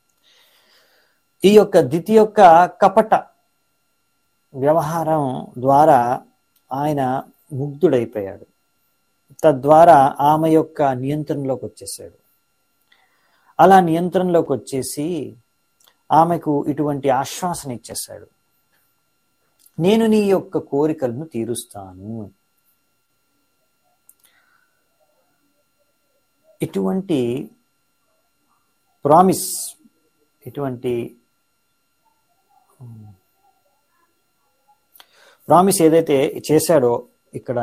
S1: ఈ యొక్క దితి యొక్క కపట వ్యవహారం ద్వారా ఆయన ముగ్ధుడైపోయాడు తద్వారా ఆమె యొక్క నియంత్రణలోకి వచ్చేసాడు అలా నియంత్రణలోకి వచ్చేసి ఆమెకు ఇటువంటి ఆశ్వాసన ఇచ్చేశాడు నేను నీ యొక్క కోరికలను తీరుస్తాను ఇటువంటి ప్రామిస్ ఇటువంటి ప్రామిస్ ఏదైతే చేశాడో ఇక్కడ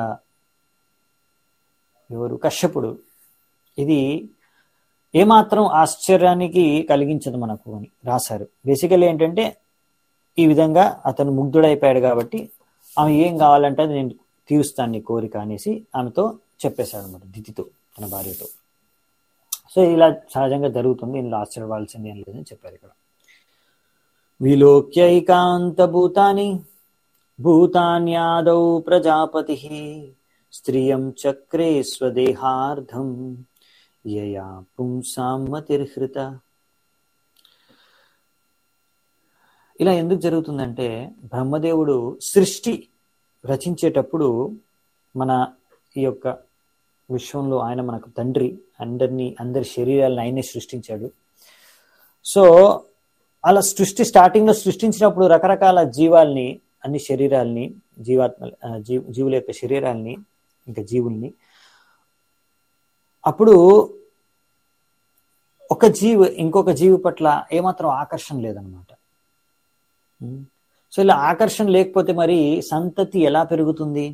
S1: ఎవరు కశ్యపుడు ఇది ఏమాత్రం ఆశ్చర్యానికి కలిగించదు మనకు అని రాశారు బేసికల్లీ ఏంటంటే ఈ విధంగా అతను ముగ్ధుడైపోయాడు కాబట్టి ఆమె ఏం కావాలంటే అది నేను తీరుస్తాను నీ కోరిక అనేసి ఆమెతో చెప్పేశాడు అనమాట దితితో తన భార్యతో సో ఇలా సహజంగా జరుగుతుంది ఇందులో ఆశ్చర్యపడాల్సింది ఏం లేదని చెప్పారు ఇక్కడ విలోక్యైకాంత భూతాని భూతాన్యాదౌ ప్రజాపతి స్త్రియం చక్రే స్వదేహార్థం యయా పుంసాం మతిర్హృత ఇలా ఎందుకు జరుగుతుందంటే బ్రహ్మదేవుడు సృష్టి రచించేటప్పుడు మన ఈ యొక్క విశ్వంలో ఆయన మనకు తండ్రి అందరినీ అందరి శరీరాలను ఆయనే సృష్టించాడు సో అలా సృష్టి స్టార్టింగ్ లో సృష్టించినప్పుడు రకరకాల జీవాల్ని అన్ని శరీరాల్ని జీవాత్మ జీ జీవుల యొక్క శరీరాల్ని ఇంకా జీవుల్ని అప్పుడు ఒక జీవి ఇంకొక జీవి పట్ల ఏమాత్రం ఆకర్షణ లేదనమాట సో ఇలా ఆకర్షణ లేకపోతే మరి సంతతి ఎలా పెరుగుతుంది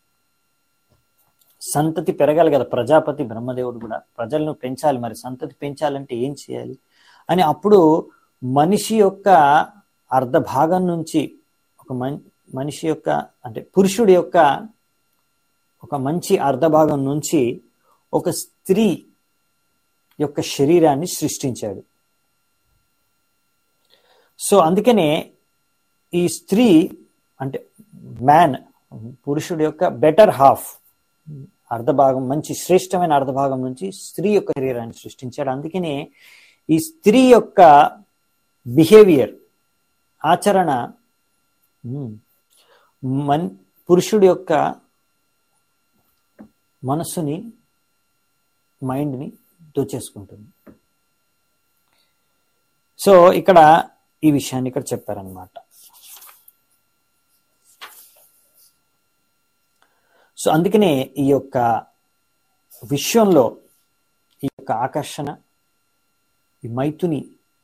S1: సంతతి పెరగాలి కదా ప్రజాపతి బ్రహ్మదేవుడు కూడా ప్రజలను పెంచాలి మరి సంతతి పెంచాలంటే ఏం చేయాలి అని అప్పుడు మనిషి యొక్క అర్ధ భాగం నుంచి ఒక మనిషి యొక్క అంటే పురుషుడి యొక్క ఒక మంచి అర్ధ భాగం నుంచి ఒక స్త్రీ యొక్క శరీరాన్ని సృష్టించాడు సో అందుకనే ఈ స్త్రీ అంటే మ్యాన్ పురుషుడి యొక్క బెటర్ హాఫ్ అర్ధభాగం మంచి శ్రేష్టమైన అర్ధభాగం నుంచి స్త్రీ యొక్క శరీరాన్ని సృష్టించాడు అందుకనే ఈ స్త్రీ యొక్క బిహేవియర్ ఆచరణ మన్ పురుషుడి యొక్క మనస్సుని మైండ్ని దోచేసుకుంటుంది సో ఇక్కడ ఈ విషయాన్ని ఇక్కడ చెప్పారనమాట సో అందుకనే ఈ యొక్క విశ్వంలో ఈ యొక్క ఆకర్షణ ఈ మైథుని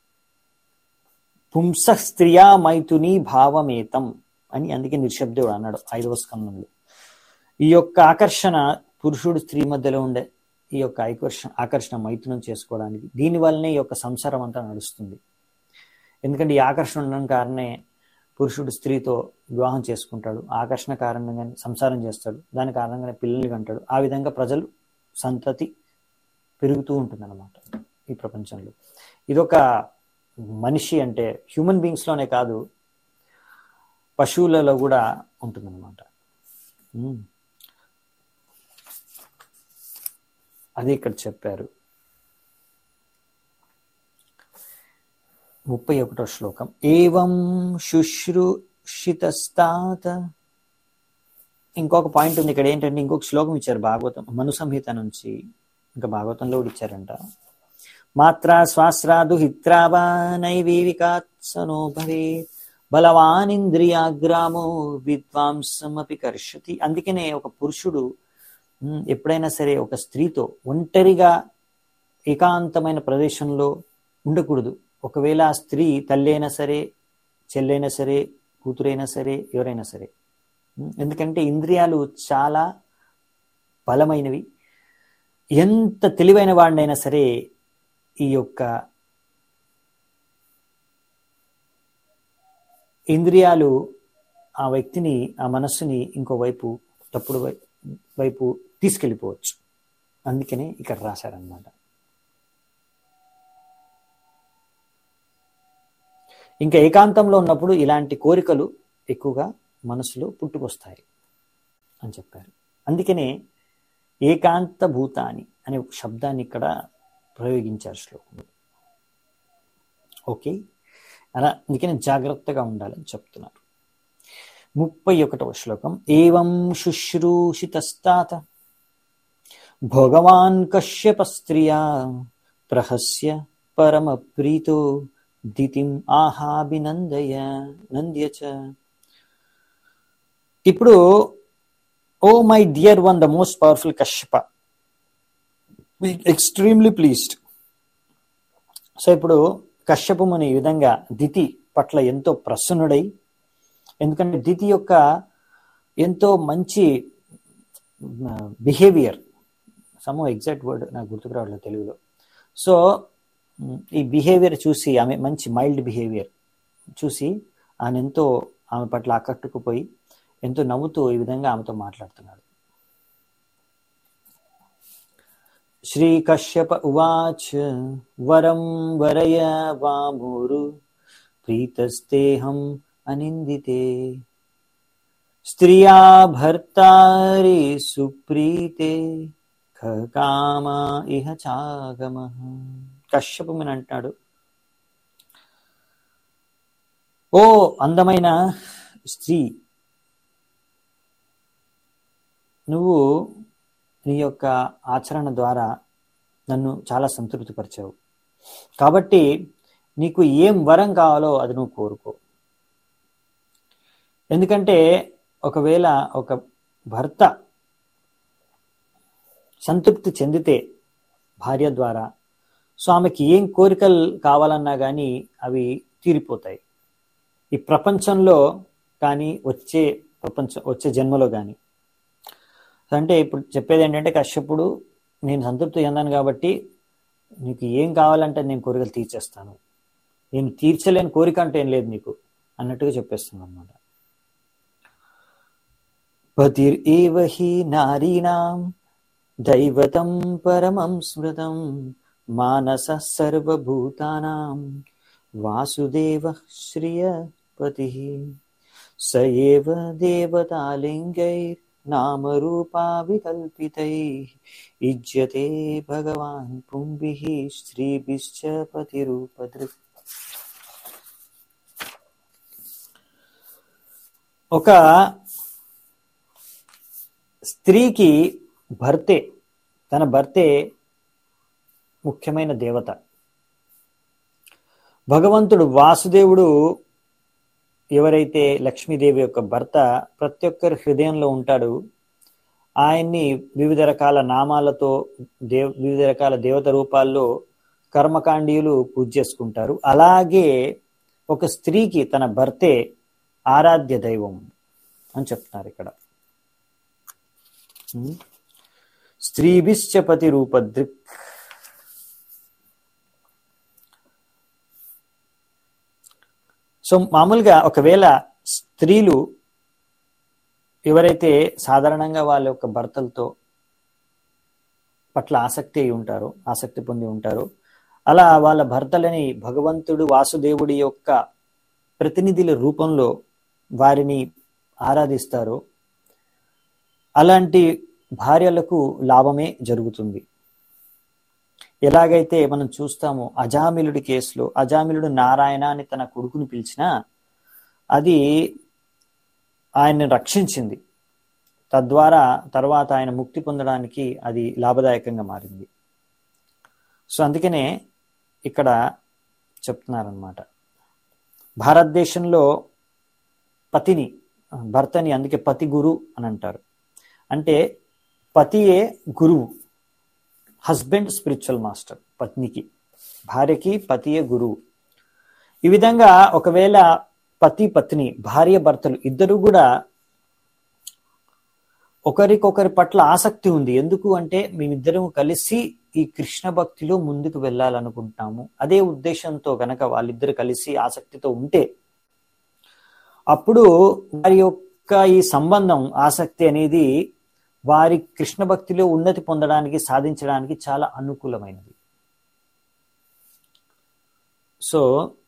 S1: పుంస స్త్రియా మైథుని భావమేతం అని అందుకే నిశ్శబ్దుడు అన్నాడు ఐదవ స్కందంలో ఈ యొక్క ఆకర్షణ పురుషుడు స్త్రీ మధ్యలో ఉండే ఈ యొక్క ఆకర్షణ ఆకర్షణ మైథునం చేసుకోవడానికి దీని వల్లనే ఈ యొక్క సంసారం అంతా నడుస్తుంది ఎందుకంటే ఈ ఆకర్షణ ఉండడం కారణమే పురుషుడు స్త్రీతో వివాహం చేసుకుంటాడు ఆకర్షణ కారణంగానే సంసారం చేస్తాడు దాని కారణంగానే పిల్లల్ని కంటాడు ఆ విధంగా ప్రజలు సంతతి పెరుగుతూ ఉంటుంది అనమాట ఈ ప్రపంచంలో ఇదొక మనిషి అంటే హ్యూమన్ బీయింగ్స్లోనే కాదు పశువులలో కూడా ఉంటుందన్నమాట అది ఇక్కడ చెప్పారు ముప్పై ఒకటో శ్లోకం ఏవం శుశ్రు శితస్తాత ఇంకొక పాయింట్ ఉంది ఇక్కడ ఏంటంటే ఇంకొక శ్లోకం ఇచ్చారు భాగవతం మను సంహిత నుంచి ఇంకా భాగవతంలో కూడా ఇచ్చారంట మాత్రా స్వాస్రాదు హిత్రావా నైవీవికాత్సనో భవేత్ బలవానింద్రియాగ్రామో విద్వాంసమపి కర్షతి అందుకనే ఒక పురుషుడు ఉమ్, ఎప్పుడైనా సరే ఒక స్త్రీతో ఒంటరిగా ఏకాంతమైన ప్రదేశంలో ఉండకూడదు ఒకవేళ ఆ స్త్రీ తల్లి అయినా సరే చెల్లైనా సరే కూతురైనా సరే ఎవరైనా సరే ఉమ్, ఎందుకంటే ఇంద్రియాలు చాలా బలమైనవి ఎంత తెలివైన వాడినైనా సరే ఈ యొక్క ఇంద్రియాలు ఆ వ్యక్తిని ఆ మనస్సుని ఇంకో వైపు తప్పుడు వై- వైపు తీసుకెళ్ళిపోవచ్చు అందుకనే ఇక్కడ రాశారనమాట ఇంకా ఏకాంతంలో ఉన్నప్పుడు ఇలాంటి కోరికలు ఎక్కువగా మనసులో పుట్టుకొస్తాయి అని చెప్పారు అందుకనే ఏకాంత భూతాని అనే ఒక శబ్దాన్ని ఇక్కడ ప్రయోగించారు శ్లోకంలో ఓకే అలా అందుకని జాగ్రత్తగా ఉండాలని చెప్తున్నారు ముప్పై ఒకటవ శ్లోకం ఏవం శుశ్రూషితస్తాత భగవాన్ కశ్యప స్త్రియా ప్రహస్య పరమ ప్రీతో దితిం ఆహాభినందయ నంద్య చ ఇప్పుడు oh my dear one the most powerful Kashyapa extremely pleased so ఇప్పుడు కశ్యపు ముని ఈ విధంగా దితి పట్ల ఎంతో ప్రసన్నుడై ఎందుకంటే దితి యొక్క ఎంతో మంచి బిహేవియర్ సమ్ ఎగ్జాక్ట్ వర్డ్ నాకు గుర్తుకు రావట్లేదు తెలుగులో సో మ్, ఈ బిహేవియర్ చూసి ఆమె మంచి మైల్డ్ బిహేవియర్ చూసి ఆమె ఎంతో ఆమె పట్ల ఆకట్టుకుపోయి ఎంతో నవ్వుతూ ఈ విధంగా ఆమెతో మాట్లాడుతున్నాడు శ్రీకశ్యప ఉవాచ వరం వరయ వామురు ప్రీతస్తేహం అనిందితే స్త్రియా భర్తారి సుప్రీతే ఖకామా ఇహ చాగమ కశ్యపమని అంటాడు ఓ అందమైన స్త్రీ నువ్వు నీ యొక్క ఆచరణ ద్వారా నన్ను చాలా సంతృప్తిపరిచావు కాబట్టి నీకు ఏం వరం కావాలో అది నువ్వు కోరుకో ఎందుకంటే ఒకవేళ ఒక భర్త సంతృప్తి చెందితే భార్య ద్వారా సో ఆమెకి ఏం కోరికలు కావాలన్నా కానీ అవి తీరిపోతాయి ఈ ప్రపంచంలో కానీ వచ్చే ప్రపంచం వచ్చే జన్మలో కానీ అంటే ఇప్పుడు చెప్పేది ఏంటంటే కశ్యపుడు నేను సంతృప్తి చెందాను కాబట్టి నీకు ఏం కావాలంటే నేను కోరికలు తీర్చేస్తాను నేను తీర్చలేని కోరిక అంటే ఏం లేదు నీకు అన్నట్టుగా చెప్పేస్తున్నాను అనమాట పతిరేవ హి నారీణాం దైవతం పరమం స్మృతం మానస సర్వభూతానాం వాసుదేవ శ్రియపతి స ఏవ దేవతాలింగైర్ నామరూపా వికల్పితై ఇజ్యతే భగవాన్ పుంభిః స్త్రీభిశ్చ పతిరూపదృక్ ఒక స్త్రీకి భర్తే తన భర్తే ముఖ్యమైన దేవత భగవంతుడు వాసుదేవుడు ఎవరైతే లక్ష్మీదేవి యొక్క భర్త ప్రతి ఒక్కరి హృదయంలో ఉంటాడు ఆయన్ని వివిధ రకాల నామాలతో దేవ్ వివిధ రకాల దేవత రూపాల్లో కర్మకాండీయులు పూజ చేసుకుంటారు అలాగే ఒక స్త్రీకి తన భర్తే ఆరాధ్య దైవం అని చెప్తున్నారు ఇక్కడ స్త్రీభిశ్చ పతి రూపదృక్ సో మామూలుగా ఒకవేళ స్త్రీలు ఎవరైతే సాధారణంగా వాళ్ళ యొక్క భర్తలతో పట్ల ఆసక్తి అయి ఉంటారో ఆసక్తి పొంది ఉంటారో అలా వాళ్ళ భర్తలని భగవంతుడు వాసుదేవుడి యొక్క ప్రతినిధుల రూపంలో వారిని ఆరాధిస్తారో అలాంటి భార్యలకు లాభమే జరుగుతుంది ఎలాగైతే మనం చూస్తామో అజామిలుడి కేసులో అజామిలుడు నారాయణ అని తన కొడుకుని పిలిచినా అది ఆయన్ని రక్షించింది తద్వారా తర్వాత ఆయన ముక్తి పొందడానికి అది లాభదాయకంగా మారింది సో అందుకనే ఇక్కడ చెప్తున్నారనమాట భారతదేశంలో పతిని భర్తని అందుకే పతి గురు అని అంటారు అంటే పతియే గురువు హస్బెండ్ స్పిరిచువల్ మాస్టర్ పత్నికి భార్యకి పతియే గురువు ఈ విధంగా ఒకవేళ పతి పత్ని భార్య భర్తలు ఇద్దరు కూడా ఒకరికొకరి పట్ల ఆసక్తి ఉంది ఎందుకు అంటే మేమిద్దరం కలిసి ఈ కృష్ణ భక్తిలో ముందుకు వెళ్ళాలనుకుంటాము అదే ఉద్దేశంతో గనక వాళ్ళిద్దరు కలిసి ఆసక్తితో ఉంటే అప్పుడు వారి యొక్క ఈ సంబంధం ఆసక్తి అనేది వారి కృష్ణ భక్తిలో ఉన్నతి పొందడానికి సాధించడానికి చాలా అనుకూలమైనది సో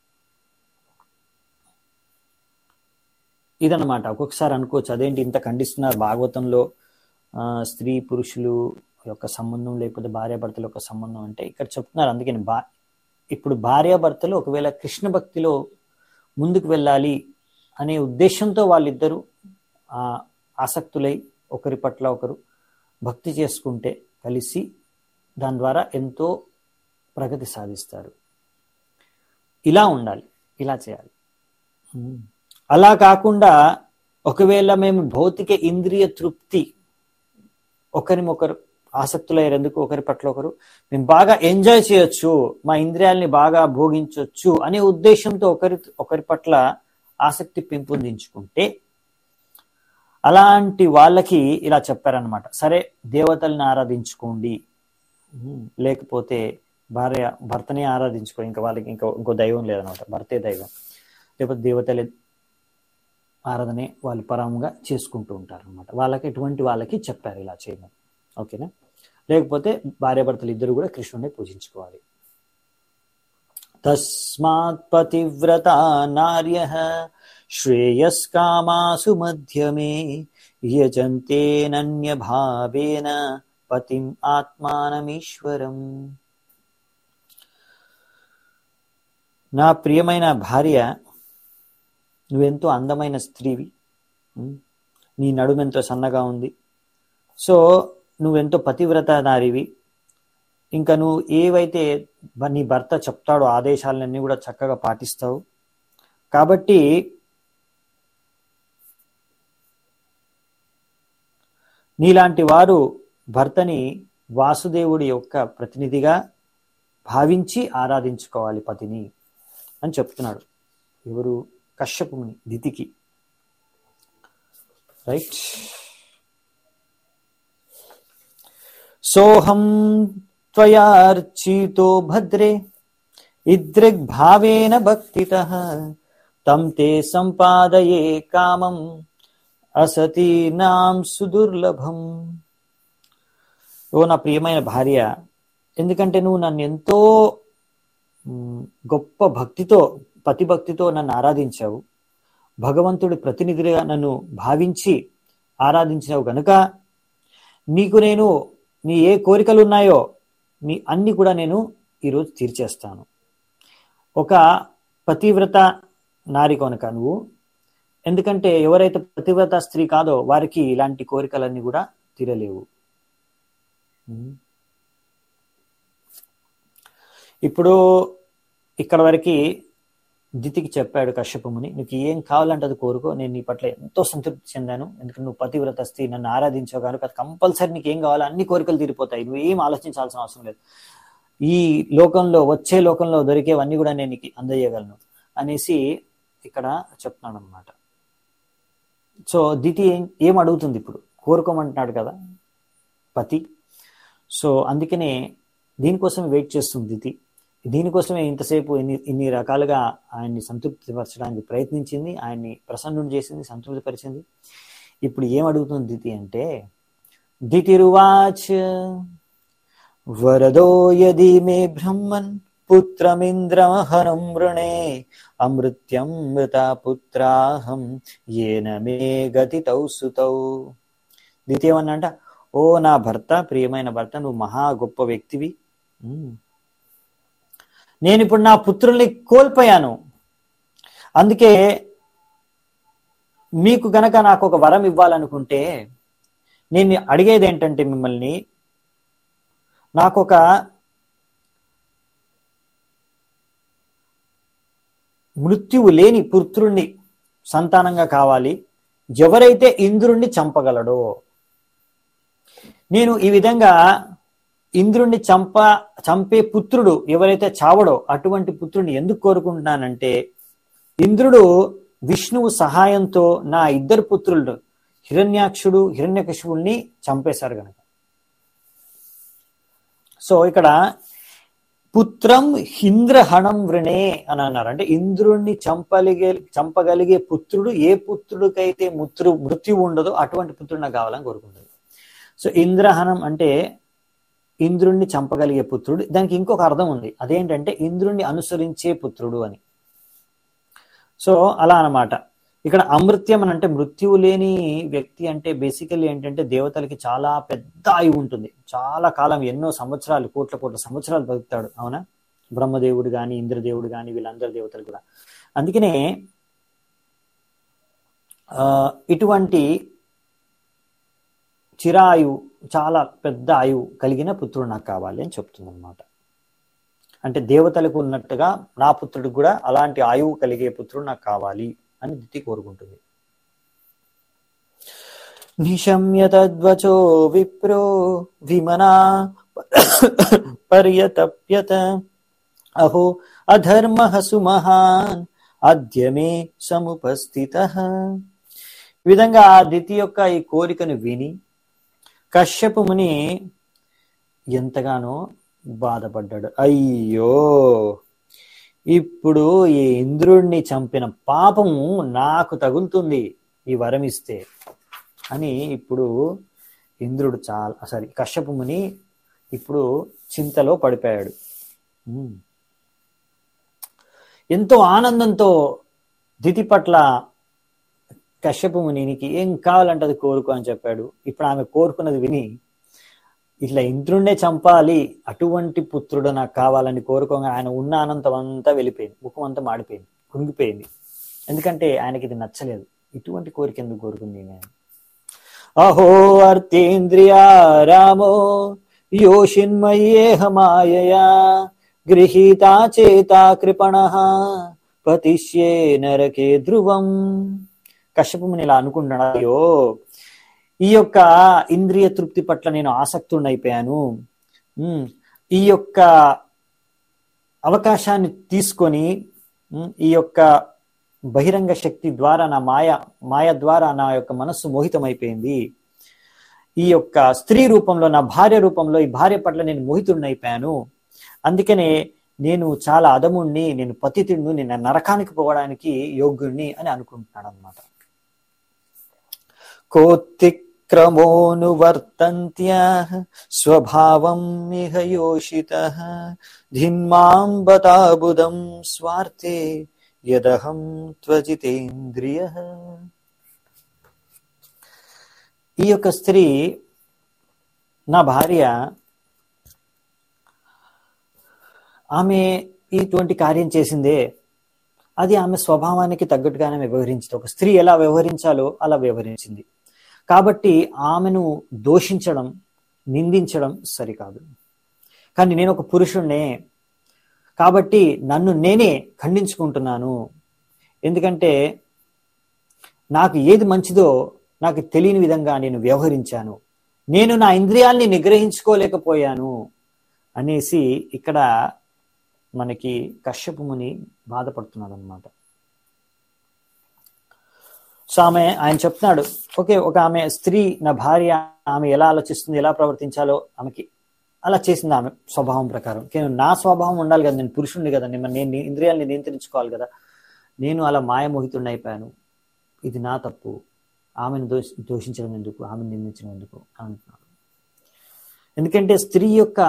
S1: ఇదన్నమాట ఒక్కొక్కసారి అనుకోవచ్చు అదేంటి ఇంత ఖండిస్తున్నారు భాగవతంలో ఆ, స్త్రీ పురుషులు యొక్క సంబంధం లేకపోతే భార్యాభర్తల యొక్క సంబంధం అంటే ఇక్కడ చెప్తున్నారు అందుకని బా ఇప్పుడు భార్యాభర్తలు ఒకవేళ కృష్ణ భక్తిలో ముందుకు వెళ్ళాలి అనే ఉద్దేశంతో వాళ్ళిద్దరూ ఆ ఆసక్తులై ఒకరి పట్ల ఒకరు భక్తి చేసుకుంటే కలిసి దాని ద్వారా ఎంతో ప్రగతి సాధిస్తారు ఇలా ఉండాలి ఇలా చేయాలి ఉమ్. అలా కాకుండా ఒకవేళ మేము భౌతిక ఇంద్రియ తృప్తి ఒకరినొకరు ఆసక్తులయ్యారు ఎందుకు ఒకరి పట్ల ఒకరు మేము బాగా ఎంజాయ్ చేయొచ్చు మా ఇంద్రియాల్ని బాగా భోగించవచ్చు అనే ఉద్దేశంతో ఒకరి ఒకరి పట్ల ఆసక్తి పెంపొందించుకుంటే అలాంటి వాళ్ళకి ఇలా చెప్పారనమాట సరే దేవతల్ని ఆరాధించుకోండి ఉమ్, లేకపోతే భార్య భర్తని ఆరాధించుకో ఇంకా వాళ్ళకి ఇంకా ఇంకో దైవం లేదనమాట భర్తే దైవం లేకపోతే దేవతలే ఆరాధనే వాళ్ళు పరంగా చేసుకుంటూ ఉంటారు అనమాట వాళ్ళకి ఎటువంటి వాళ్ళకి చెప్పారు ఇలా చేయమని ఓకేనా లేకపోతే భార్యాభర్తలు ఇద్దరు కూడా కృష్ణుని పూజించుకోవాలి తస్మాత్ పతివ్రత నార్య శ్రేయస్కామాసు మధ్యమే యజంతేనన్య భావేన పతిం ఆత్మానమీశ్వరం నా ప్రియమైన భార్య నువ్వెంతో అందమైన స్త్రీవి ఉం? నీ నడుము ఎంతో సన్నగా ఉంది సో నువ్వెంతో పతివ్రత నారివి ఇంకా నువ్వు ఏవైతే బ- నీ భర్త చెప్తాడో ఆదేశాలన్నీ కూడా చక్కగా పాటిస్తావు కాబట్టి నీలాంటి వారు భర్తని వాసుదేవుడి యొక్క ప్రతినిధిగా భావించి ఆరాధించుకోవాలి పతిని అని చెప్తున్నాడు ఎవరు కశ్యపుని దితికి రైట్ సోహం త్వయార్చితో భద్రే ఇదృగ్భావేన భక్తితః తం తే సంపాదయే కామం అసతీనాం సుదుర్లభం ఓ నా ప్రియమైన భార్య ఎందుకంటే నువ్వు నన్ను ఎంతో మ్, గొప్ప భక్తితో పతిభక్తితో నన్ను ఆరాధించావు భగవంతుడి ప్రతినిధిగా నన్ను భావించి ఆరాధించినావు గనుక నీకు నేను నీ ఏ కోరికలు ఉన్నాయో నీ అన్ని కూడా నేను ఈరోజు తీర్చేస్తాను ఒక పతివ్రత నారి కనుక నువ్వు ఎందుకంటే ఎవరైతే పతివ్రత స్త్రీ కాదో వారికి ఇలాంటి కోరికలన్నీ కూడా తీరలేవు ఉమ్. ఇప్పుడు ఇక్కడ వరకు దితికి చెప్పాడు కశ్యపముని నీకు ఏం కావాలంటే అది కోరుకో నేను నీ పట్ల ఎంతో సంతృప్తి చెందాను ఎందుకంటే నువ్వు పతివ్రత స్త్రీ నన్ను ఆరాధించావు కనుక అది కంపల్సరీ నీకు ఏం కావాలో అన్ని కోరికలు తీరిపోతాయి నువ్వు ఏం ఆలోచించాల్సిన అవసరం లేదు ఈ లోకంలో వచ్చే లోకంలో దొరికేవన్నీ కూడా నేను నీకు అందజేయగలను అనేసి ఇక్కడ చెప్తున్నాడు అనమాట సో దితి ఏం ఏం అడుగుతుంది ఇప్పుడు కోరుకోమంటున్నాడు కదా పతి సో అందుకనే దీనికోసం వెయిట్ చేస్తుంది దితి దీనికోసమే ఇంతసేపు ఇన్ని ఇన్ని రకాలుగా ఆయన్ని సంతృప్తిపరచడానికి ప్రయత్నించింది ఆయన్ని ప్రసన్నుడు చేసింది సంతృప్తిపరిచింది ఇప్పుడు ఏం అడుగుతుంది దితి అంటే దితిరువాచ వరదో యది మే బ్రహ్మన్ పుత్రమింద్రమహనం వృణే అమృత్యం మృత పుత్రాహం ఏన మే గతితౌ సుతౌ ద్వితీయమన్నంట ఓ నా భర్త ప్రియమైన భర్త నువ్వు మహా గొప్ప వ్యక్తివి ఉమ్. నేను ఇప్పుడు నా పుత్రుల్ని కోల్పోయాను అందుకే మీకు గనక నాకు ఒక వరం ఇవ్వాలనుకుంటే నేను అడిగేది ఏంటంటే మిమ్మల్ని నాకు ఒక మృత్యువు లేని పుత్రుణ్ణి సంతానంగా కావాలి ఎవరైతే ఇంద్రుణ్ణి చంపగలడో నేను ఈ విధంగా ఇంద్రుణ్ణి చంప చంపే పుత్రుడు ఎవరైతే చావడో అటువంటి పుత్రుడిని ఎందుకు కోరుకుంటున్నానంటే ఇంద్రుడు విష్ణువు సహాయంతో నా ఇద్దరు పుత్రులు హిరణ్యాక్షుడు హిరణ్యకశిపుల్ని చంపేశారు గనక సో ఇక్కడ పుత్రం ఇంద్రహణం వృణే అని అన్నారు అంటే ఇంద్రుణ్ణి చంపలిగే చంపగలిగే పుత్రుడు ఏ పుత్రుడికైతే ముత్రు మృత్యు ఉండదో అటువంటి పుత్రుడు నాకు కావాలని కోరుకుంటుంది సో ఇంద్రహణం అంటే ఇంద్రుణ్ణి చంపగలిగే పుత్రుడు దానికి ఇంకొక అర్థం ఉంది అదేంటంటే ఇంద్రుణ్ణి అనుసరించే పుత్రుడు అని సో అలా అన్నమాట ఇక్కడ అమృత్యం అని అంటే మృత్యువు లేని వ్యక్తి అంటే బేసికల్లీ ఏంటంటే దేవతలకి చాలా పెద్ద ఆయువు ఉంటుంది చాలా కాలం ఎన్నో సంవత్సరాలు కోట్ల కోట్ల సంవత్సరాలు బతుకుతాడు అవునా బ్రహ్మదేవుడు కానీ ఇంద్రదేవుడు కానీ వీళ్ళందరి దేవతలు కూడా అందుకనే ఆ, ఇటువంటి చిరాయువు చాలా పెద్ద ఆయువు కలిగిన పుత్రుడు నాకు కావాలి అని చెప్తుంది అనమాట అంటే దేవతలకు ఉన్నట్టుగా నా పుత్రుడికి కూడా అలాంటి ఆయువు కలిగే పుత్రుడు నాకు కావాలి అని దితి కోరుకుంటుంది నిశమ్య తద్వచో విప్రో విమనా పర్యతప్యత అహో అధర్మ సుమహాన్ అద్యమే సముపస్థిత ఈ విధంగా ఆ దితి యొక్క ఈ కోరికను విని కశ్యపు ముని ఎంతగానో బాధపడ్డాడు అయ్యో ఇప్పుడు ఈ ఇంద్రుణ్ణి చంపిన పాపము నాకు తగులుతుంది ఈ వరం ఇస్తే అని ఇప్పుడు ఇంద్రుడు చాలా సారీ కశ్యపు ముని ఇప్పుడు చింతలో పడిపోయాడు ఉమ్. ఎంతో ఆనందంతో దితి పట్ల కశ్యపు మునికి ఏం కావాలంటే అది కోరుకో అని చెప్పాడు ఇప్పుడు ఆమె కోరుకున్నది విని ఇట్లా ఇంద్రుణ్ణే చంపాలి అటువంటి పుత్రుడు నాకు కావాలని కోరుకోగా ఆయన ఉన్న ఆనందం అంతా వెళ్ళిపోయింది ముఖం అంతా మాడిపోయింది కుంగిపోయింది ఎందుకంటే ఆయనకి ఇది నచ్చలేదు ఇటువంటి కోరిక ఎందుకు కోరుకుంది ఈమె అహో అర్తేంద్రియా రామో యోషిన్మయేహ మాయయా గృహీతా చేతా కృపణ పతిష్యే నరకే ధ్రువం కశ్యపుని ఇలా అనుకుంటున్నాడు అయ్యో ఈ యొక్క ఇంద్రియ తృప్తి పట్ల నేను ఆసక్తుడైపోయాను ఉమ్, ఈ యొక్క అవకాశాన్ని తీసుకొని ఉమ్, ఈ యొక్క బహిరంగ శక్తి ద్వారా నా మాయ మాయ ద్వారా నా యొక్క మనస్సు మోహితమైపోయింది ఈ యొక్క స్త్రీ రూపంలో నా భార్య రూపంలో ఈ భార్య పట్ల నేను మోహితుడినైపోయాను అందుకనే నేను చాలా అదముణ్ణి నేను పతితుడిని నేను నరకానికి పోవడానికి యోగ్యుణ్ణి అని అనుకుంటున్నాడు అనమాట కోత్తిక్రమోనువర్తంత్యా స్వభావం ఇహ యోషిత ధిన్మాం బతాబుదం స్వార్థే యదహం త్వజితేంద్రియ ఈ యొక్క స్త్రీ నా భార్య ఆమె ఇటువంటి కార్యం చేసిందే అది ఆమె స్వభావానికి తగ్గట్టుగానే వ్యవహరించింది ఒక స్త్రీ ఎలా వ్యవహరించాలో అలా వ్యవహరించింది కాబట్టి ఆమెను దోషించడం నిందించడం సరికాదు కానీ నేను ఒక పురుషుణ్ణే కాబట్టి నన్ను నేనే ఖండించుకుంటున్నాను ఎందుకంటే నాకు ఏది మంచిదో నాకు తెలియని విధంగా నేను వ్యవహరించాను నేను నా ఇంద్రియాల్ని నిగ్రహించుకోలేకపోయాను అనేసి ఇక్కడ మనకి కశ్యపు ముని బాధపడుతున్నాడు అనమాట సో ఆమె ఆయన చెప్తున్నాడు ఓకే ఒక ఆమె స్త్రీ నా భార్య ఆమె ఎలా ఆలోచిస్తుంది ఎలా ప్రవర్తించాలో ఆమెకి అలా చేసింది ఆమె స్వభావం ప్రకారం కానీ నా స్వభావం ఉండాలి కదా నేను పురుషుణ్ణి కదా నేను నేను ఇంద్రియాల్ని నియంత్రించుకోవాలి కదా నేను అలా మాయమోహితుడిని అయిపోయాను ఇది నా తప్పు ఆమెను దోష దోషించడం ఎందుకు ఆమెను నిందించడం ఎందుకు అంటున్నాడు ఎందుకంటే స్త్రీ యొక్క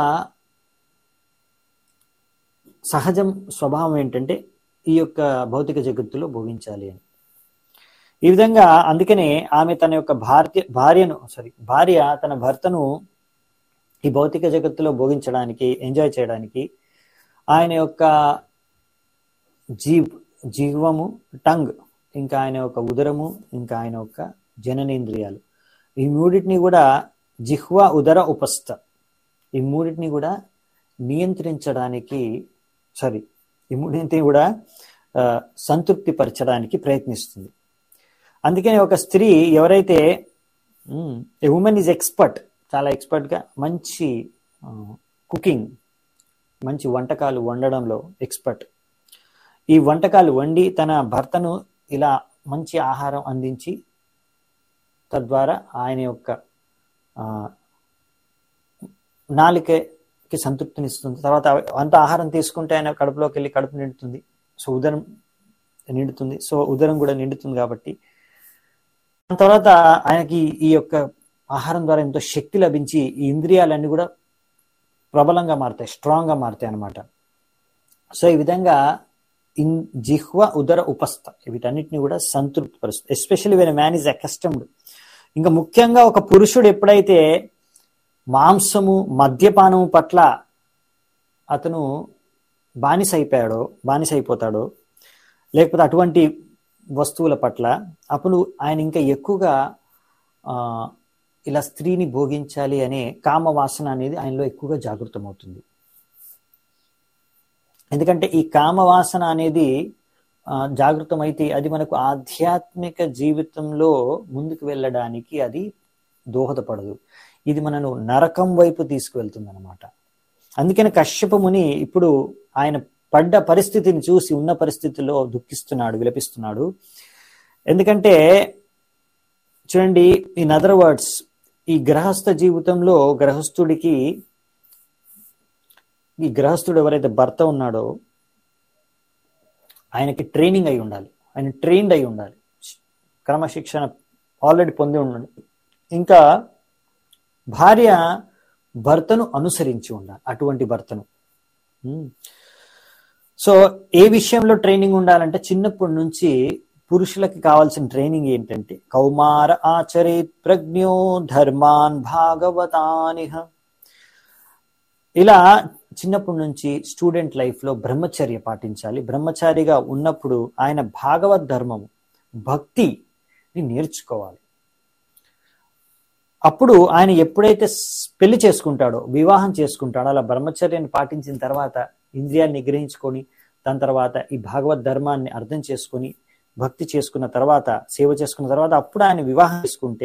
S1: సహజం స్వభావం ఏంటంటే ఈ యొక్క భౌతిక జగత్తులో భోగించాలి అని ఈ విధంగా అందుకనే ఆమె తన యొక్క భార్య భార్యను సారీ భార్య తన భర్తను ఈ భౌతిక జగత్తులో భోగించడానికి ఎంజాయ్ చేయడానికి ఆయన యొక్క జీవ్ జీవము టంగ్ ఇంకా ఆయన యొక్క ఉదరము ఇంకా ఆయన యొక్క జననేంద్రియాలు ఈ మూడింటిని కూడా జిహ్వ ఉదర ఉపస్థ ఈ మూడింటిని కూడా నియంత్రించడానికి సారీ ఈ మూడింటిని కూడా ఆ, సంతృప్తి పరచడానికి ప్రయత్నిస్తుంది అందుకని ఒక స్త్రీ ఎవరైతే ఏ ఉమెన్ ఈజ్ ఎక్స్పర్ట్ చాలా ఎక్స్పర్ట్గా మంచి కుకింగ్ మంచి వంటకాలు వండడంలో ఎక్స్పర్ట్ ఈ వంటకాలు వండి తన భర్తను ఇలా మంచి ఆహారం అందించి తద్వారా ఆయన యొక్క ఆ, నాలికకి సంతృప్తినిస్తుంది తర్వాత అంత ఆహారం తీసుకుంటే ఆయన కడుపులోకి వెళ్ళి కడుపు నిండుతుంది సో ఉదరం నిండుతుంది సో ఉదరం కూడా నిండుతుంది కాబట్టి దాని తర్వాత ఆయనకి ఈ యొక్క ఆహారం ద్వారా ఎంతో శక్తి లభించి ఈ ఇంద్రియాలన్నీ కూడా ప్రబలంగా మారుతాయి స్ట్రాంగ్గా మారుతాయి అన్నమాట సో ఈ విధంగా ఇన్ జిహ్వ ఉదర ఉపస్థ వీటన్నిటిని కూడా సంతృప్తి పరుస్తుంది especially when man is accustomed ఇంకా ముఖ్యంగా ఒక పురుషుడు ఎప్పుడైతే మాంసము మద్యపానము పట్ల అతను బానిస అయిపోయాడో బానిస అయిపోతాడో లేకపోతే అటువంటి వస్తువుల పట్ల అప్పుడు ఆయన ఇంకా ఎక్కువగా ఆ, ఇలా స్త్రీని భోగించాలి అనే కామ వాసన అనేది ఆయనలో ఎక్కువగా జాగృతమవుతుంది ఎందుకంటే ఈ కామ వాసన అనేది ఆ, జాగృతమైతే అది మనకు ఆధ్యాత్మిక జీవితంలో ముందుకు వెళ్ళడానికి అది దోహదపడదు ఇది మనను నరకం వైపు తీసుకువెళ్తుంది అనమాట అందుకని కశ్యప ముని ఇప్పుడు ఆయన పడ్డ పరిస్థితిని చూసి ఉన్న పరిస్థితిలో దుఃఖిస్తున్నాడు విలపిస్తున్నాడు ఎందుకంటే చూడండి ఇన్ అదర్ వర్డ్స్ ఈ గ్రహస్థ జీవితంలో గ్రహస్థుడికి ఈ గ్రహస్థుడు ఎవరైతే భర్త ఉన్నాడో ఆయనకి ట్రైనింగ్ అయి ఉండాలి ఆయన ట్రైన్డ్ అయి ఉండాలి క్రమశిక్షణ ఆల్రెడీ పొంది ఉండాలి ఇంకా భార్య భర్తను అనుసరించి ఉండాలి అటువంటి భర్తను ఉమ్. సో ఏ విషయంలో ట్రైనింగ్ ఉండాలంటే చిన్నప్పటి నుంచి పురుషులకి కావాల్సిన ట్రైనింగ్ ఏంటంటే కౌమార ఆచరేత్ ప్రజ్ఞో ధర్మాన్ భాగవతానిహ ఇలా చిన్నప్పటి నుంచి స్టూడెంట్ లైఫ్ లో బ్రహ్మచర్య పాటించాలి బ్రహ్మచారిగా ఉన్నప్పుడు ఆయన భాగవత్ ధర్మము భక్తిని నేర్చుకోవాలి అప్పుడు ఆయన ఎప్పుడైతే స్- పెళ్లి చేసుకుంటాడో వివాహం చేసుకుంటాడో అలా బ్రహ్మచర్యాన్ని పాటించిన తర్వాత ఇంద్రియాన్ని నిగ్రహించుకొని దాని తర్వాత ఈ భాగవత్ ధర్మాన్ని అర్థం చేసుకొని భక్తి చేసుకున్న తర్వాత సేవ చేసుకున్న తర్వాత అప్పుడు ఆయన వివాహం చేసుకుంటే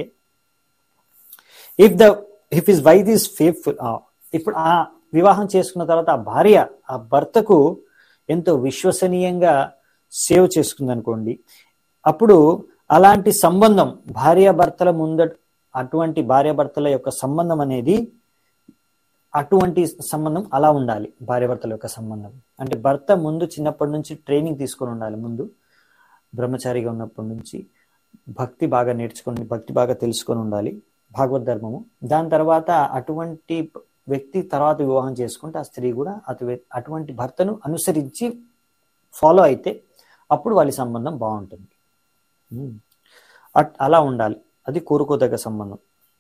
S1: if the if his wife is faithful ఇప్పుడు ఆ వివాహం చేసుకున్న తర్వాత ఆ భార్య ఆ భర్తకు ఎంతో విశ్వసనీయంగా సేవ చేసుకుంది అనుకోండి అప్పుడు అలాంటి సంబంధం భార్యాభర్తల ముందట అటువంటి భార్యాభర్తల యొక్క సంబంధం అనేది అటువంటి సంబంధం అలా ఉండాలి భార్యాభర్తల యొక్క సంబంధం అంటే భర్త ముందు చిన్నప్పటి నుంచి ట్రైనింగ్ తీసుకొని ఉండాలి ముందు బ్రహ్మచారిగా ఉన్నప్పటి నుంచి భక్తి బాగా నేర్చుకొని భక్తి బాగా తెలుసుకొని ఉండాలి భాగవత్ ధర్మము దాని తర్వాత అటువంటి వ్యక్తి తర్వాత వివాహం చేసుకుంటే ఆ స్త్రీ కూడా అటు అటువంటి భర్తను అనుసరించి ఫాలో అయితే అప్పుడు వాళ్ళ సంబంధం బాగుంటుంది ఉమ్. అట్- అలా ఉండాలి అది కోరుకోదగ్గ సంబంధం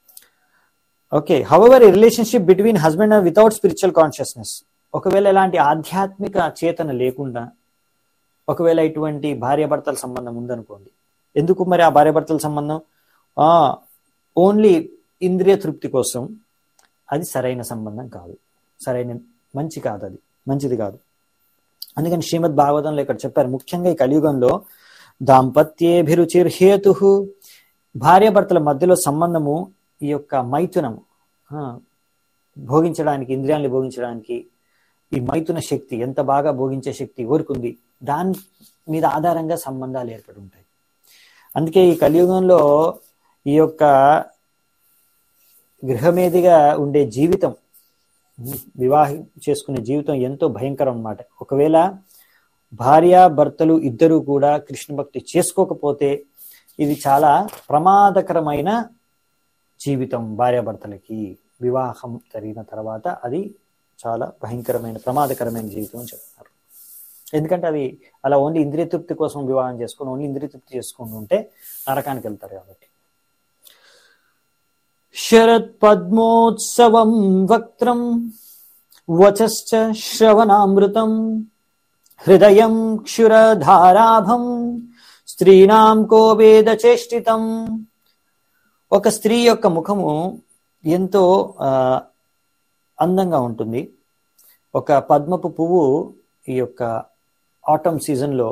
S1: okay however a relationship between husband and without spiritual consciousness ఒకవేళ ఎలాంటి ఆధ్యాత్మిక చేతన లేకుండా ఒకవేళ ఇటువంటి భార్యాభర్తల సంబంధం ఉందనుకోండి ఎందుకు మరి ఆ భార్యాభర్తల సంబంధం ఆ ఓన్లీ ఇంద్రియ తృప్తి కోసం అది సరైన సంబంధం కాదు సరైన మంచి కాదు అది మంచిది కాదు అందుకని శ్రీమద్ భాగవతంలో ఇక్కడ చెప్పారు ముఖ్యంగా ఈ కలియుగంలో దాంపత్యేభిరుచిర్హేతు భార్యాభర్తల మధ్యలో సంబంధము ఈ యొక్క మైథునము ఆ, భోగించడానికి ఇంద్రియాన్ని భోగించడానికి ఈ మైథున శక్తి ఎంత బాగా భోగించే శక్తి ఎవరికుంది దాని మీద ఆధారంగా సంబంధాలు ఏర్పడి ఉంటాయి అందుకే ఈ కలియుగంలో ఈ యొక్క గృహమేదిగా ఉండే జీవితం వివాహం చేసుకునే జీవితం ఎంతో భయంకరం అన్నమాట ఒకవేళ భార్య భర్తలు ఇద్దరు కూడా కృష్ణ భక్తి చేసుకోకపోతే ఇది చాలా ప్రమాదకరమైన జీవితం భార్యాభర్తలకి వివాహం జరిగిన తర్వాత అది చాలా భయంకరమైన ప్రమాదకరమైన జీవితం అని చెప్తున్నారు ఎందుకంటే అది అలా ఓన్లీ ఇంద్రియ తృప్తి కోసం వివాహం చేసుకొని ఓన్లీ ఇంద్రియ తృప్తి చేసుకుని ఉంటే నరకానికి వెళ్తారు కాబట్టి శరత్ పద్మోత్సవం వక్త్రం వచశ్చ శ్రవణామృతం హృదయం క్షురధారాభం స్త్రీణాం కో వేద చేష్టితం ఒక స్త్రీ యొక్క ముఖము ఎంతో ఆ, అందంగా ఉంటుంది ఒక పద్మపు పువ్వు ఈ యొక్క ఆటమ్ సీజన్లో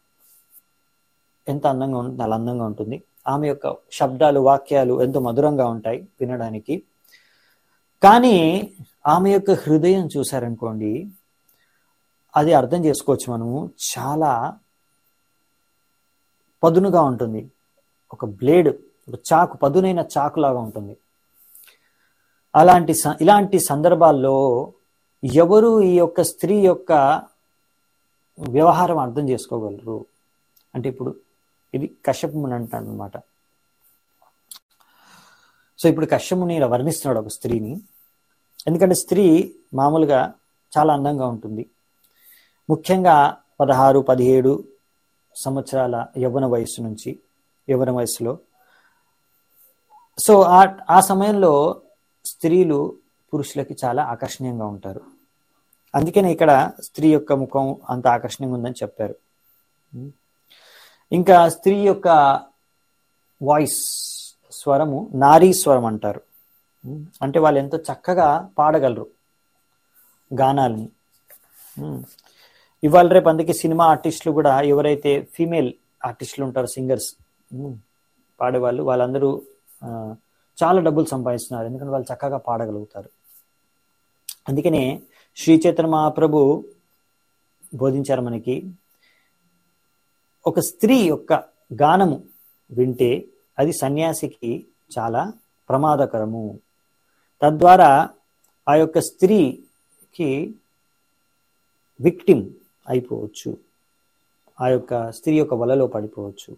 S1: ఎంత అందంగా ఉంటుంది అలా అందంగా ఉంటుంది ఆమె యొక్క శబ్దాలు వాక్యాలు ఎంతో మధురంగా ఉంటాయి వినడానికి కానీ ఆమె యొక్క హృదయం చూసారనుకోండి అది అర్థం చేసుకోవచ్చు మనము చాలా పదునుగా ఉంటుంది ఒక బ్లేడ్ ఒక చాకు పదునైన చాకులాగా ఉంటుంది అలాంటి స- ఇలాంటి సందర్భాల్లో ఎవరు ఈ యొక్క స్త్రీ యొక్క వ్యవహారం అర్థం చేసుకోగలరు అంటే ఇప్పుడు ఇది కశ్యపుని అంటాడు అనమాట సో ఇప్పుడు కశ్యముని ఇలా వర్ణిస్తున్నాడు ఒక స్త్రీని ఎందుకంటే స్త్రీ మామూలుగా చాలా అందంగా ఉంటుంది ముఖ్యంగా పదహారు పదిహేడు సంవత్సరాల యవ్వన వయస్సు నుంచి యవ్వన వయసులో సో ఆ ఆ సమయంలో స్త్రీలు పురుషులకి చాలా ఆకర్షణీయంగా ఉంటారు అందుకనే ఇక్కడ స్త్రీ యొక్క ముఖం అంత ఆకర్షణీయంగా ఉందని చెప్పారు ఇంకా స్త్రీ యొక్క వాయిస్ స్వరము నారీ స్వరం అంటారు అంటే వాళ్ళు ఎంతో చక్కగా పాడగలరు గానాలని ఉమ్. ఇవాళ రేపు అందుకే సినిమా ఆర్టిస్టులు కూడా ఎవరైతే ఫీమేల్ ఆర్టిస్టులు ఉంటారో సింగర్స్ పాడేవాళ్ళు వాళ్ళందరూ ఆ, చాలా డబ్బులు సంపాదిస్తున్నారు ఎందుకంటే వాళ్ళు చక్కగా పాడగలుగుతారు అందుకనే శ్రీ చైతన్య మహాప్రభు బోధించారు మనకి ఒక స్త్రీ యొక్క గానము వింటే అది సన్యాసికి చాలా ప్రమాదకరము తద్వారా ఆ యొక్క స్త్రీకి విక్టిమ్ అయిపోవచ్చు ఆ యొక్క స్త్రీ యొక్క వలలో పడిపోవచ్చు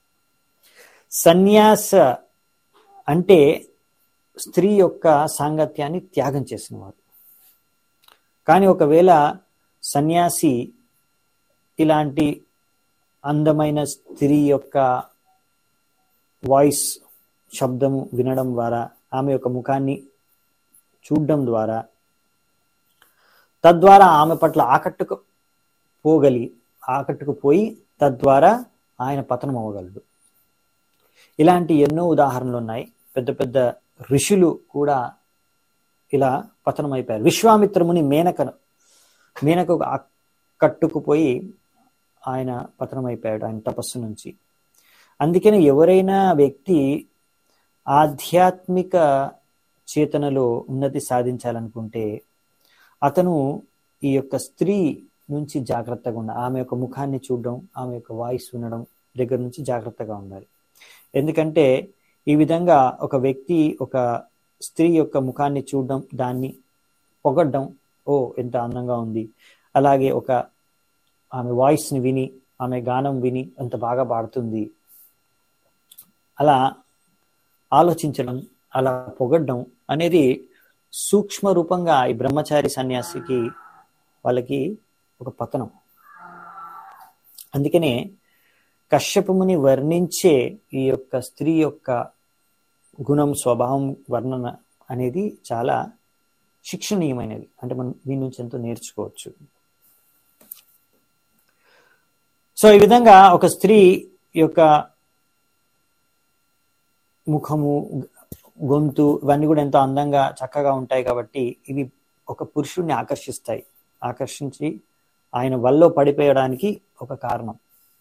S1: సన్యాస అంటే స్త్రీ యొక్క సాంగత్యాన్ని త్యాగం చేసినవారు కానీ ఒకవేళ సన్యాసి ఇలాంటి అందమైన స్త్రీ యొక్క వాయిస్ శబ్దము వినడం ద్వారా ఆమె యొక్క ముఖాన్ని చూడడం ద్వారా తద్వారా ఆమె పట్ల ఆకట్టుకు పోగలి ఆకట్టుకుపోయి తద్వారా ఆయన పతనం అవ్వగలడు ఇలాంటి ఎన్నో ఉదాహరణలు ఉన్నాయి పెద్ద పెద్ద ఋషులు కూడా ఇలా పతనం అయిపోయారు విశ్వామిత్రముని మేనకను మేనకు కట్టుకుపోయి ఆయన పతనం అయిపోయాడు ఆయన తపస్సు నుంచి అందుకని ఎవరైనా వ్యక్తి ఆధ్యాత్మిక చేతనలో ఉన్నతి సాధించాలనుకుంటే అతను ఈ యొక్క స్త్రీ నుంచి జాగ్రత్తగా ఉండాలి ఆమె యొక్క ముఖాన్ని చూడడం ఆమె యొక్క వాయిస్ వినడం దగ్గర నుంచి జాగ్రత్తగా ఉండాలి ఎందుకంటే ఈ విధంగా ఒక వ్యక్తి ఒక స్త్రీ యొక్క ముఖాన్ని చూడడం దాన్ని పొగడ్డం ఓ ఎంత అందంగా ఉంది అలాగే ఒక ఆమె వాయిస్ని విని ఆమె గానం విని ఎంత బాగా పాడుతుంది అలా ఆలోచించడం అలా పొగడ్డం అనేది సూక్ష్మ రూపంగా ఈ బ్రహ్మచారి సన్యాసికి వాళ్ళకి ఒక పతనం అందుకనే కశ్యపముని వర్ణించే ఈ యొక్క స్త్రీ యొక్క గుణం స్వభావం వర్ణన అనేది చాలా శిక్షణీయమైనది అంటే మనం దీని నుంచి ఎంతో నేర్చుకోవచ్చు సో ఈ విధంగా ఒక స్త్రీ యొక్క ముఖము గొంతు ఇవన్నీ కూడా ఎంతో అందంగా చక్కగా ఉంటాయి కాబట్టి ఇవి ఒక పురుషుడిని ఆకర్షిస్తాయి ఆకర్షించి ఆయన వల్లో పడిపోయడానికి ఒక కారణం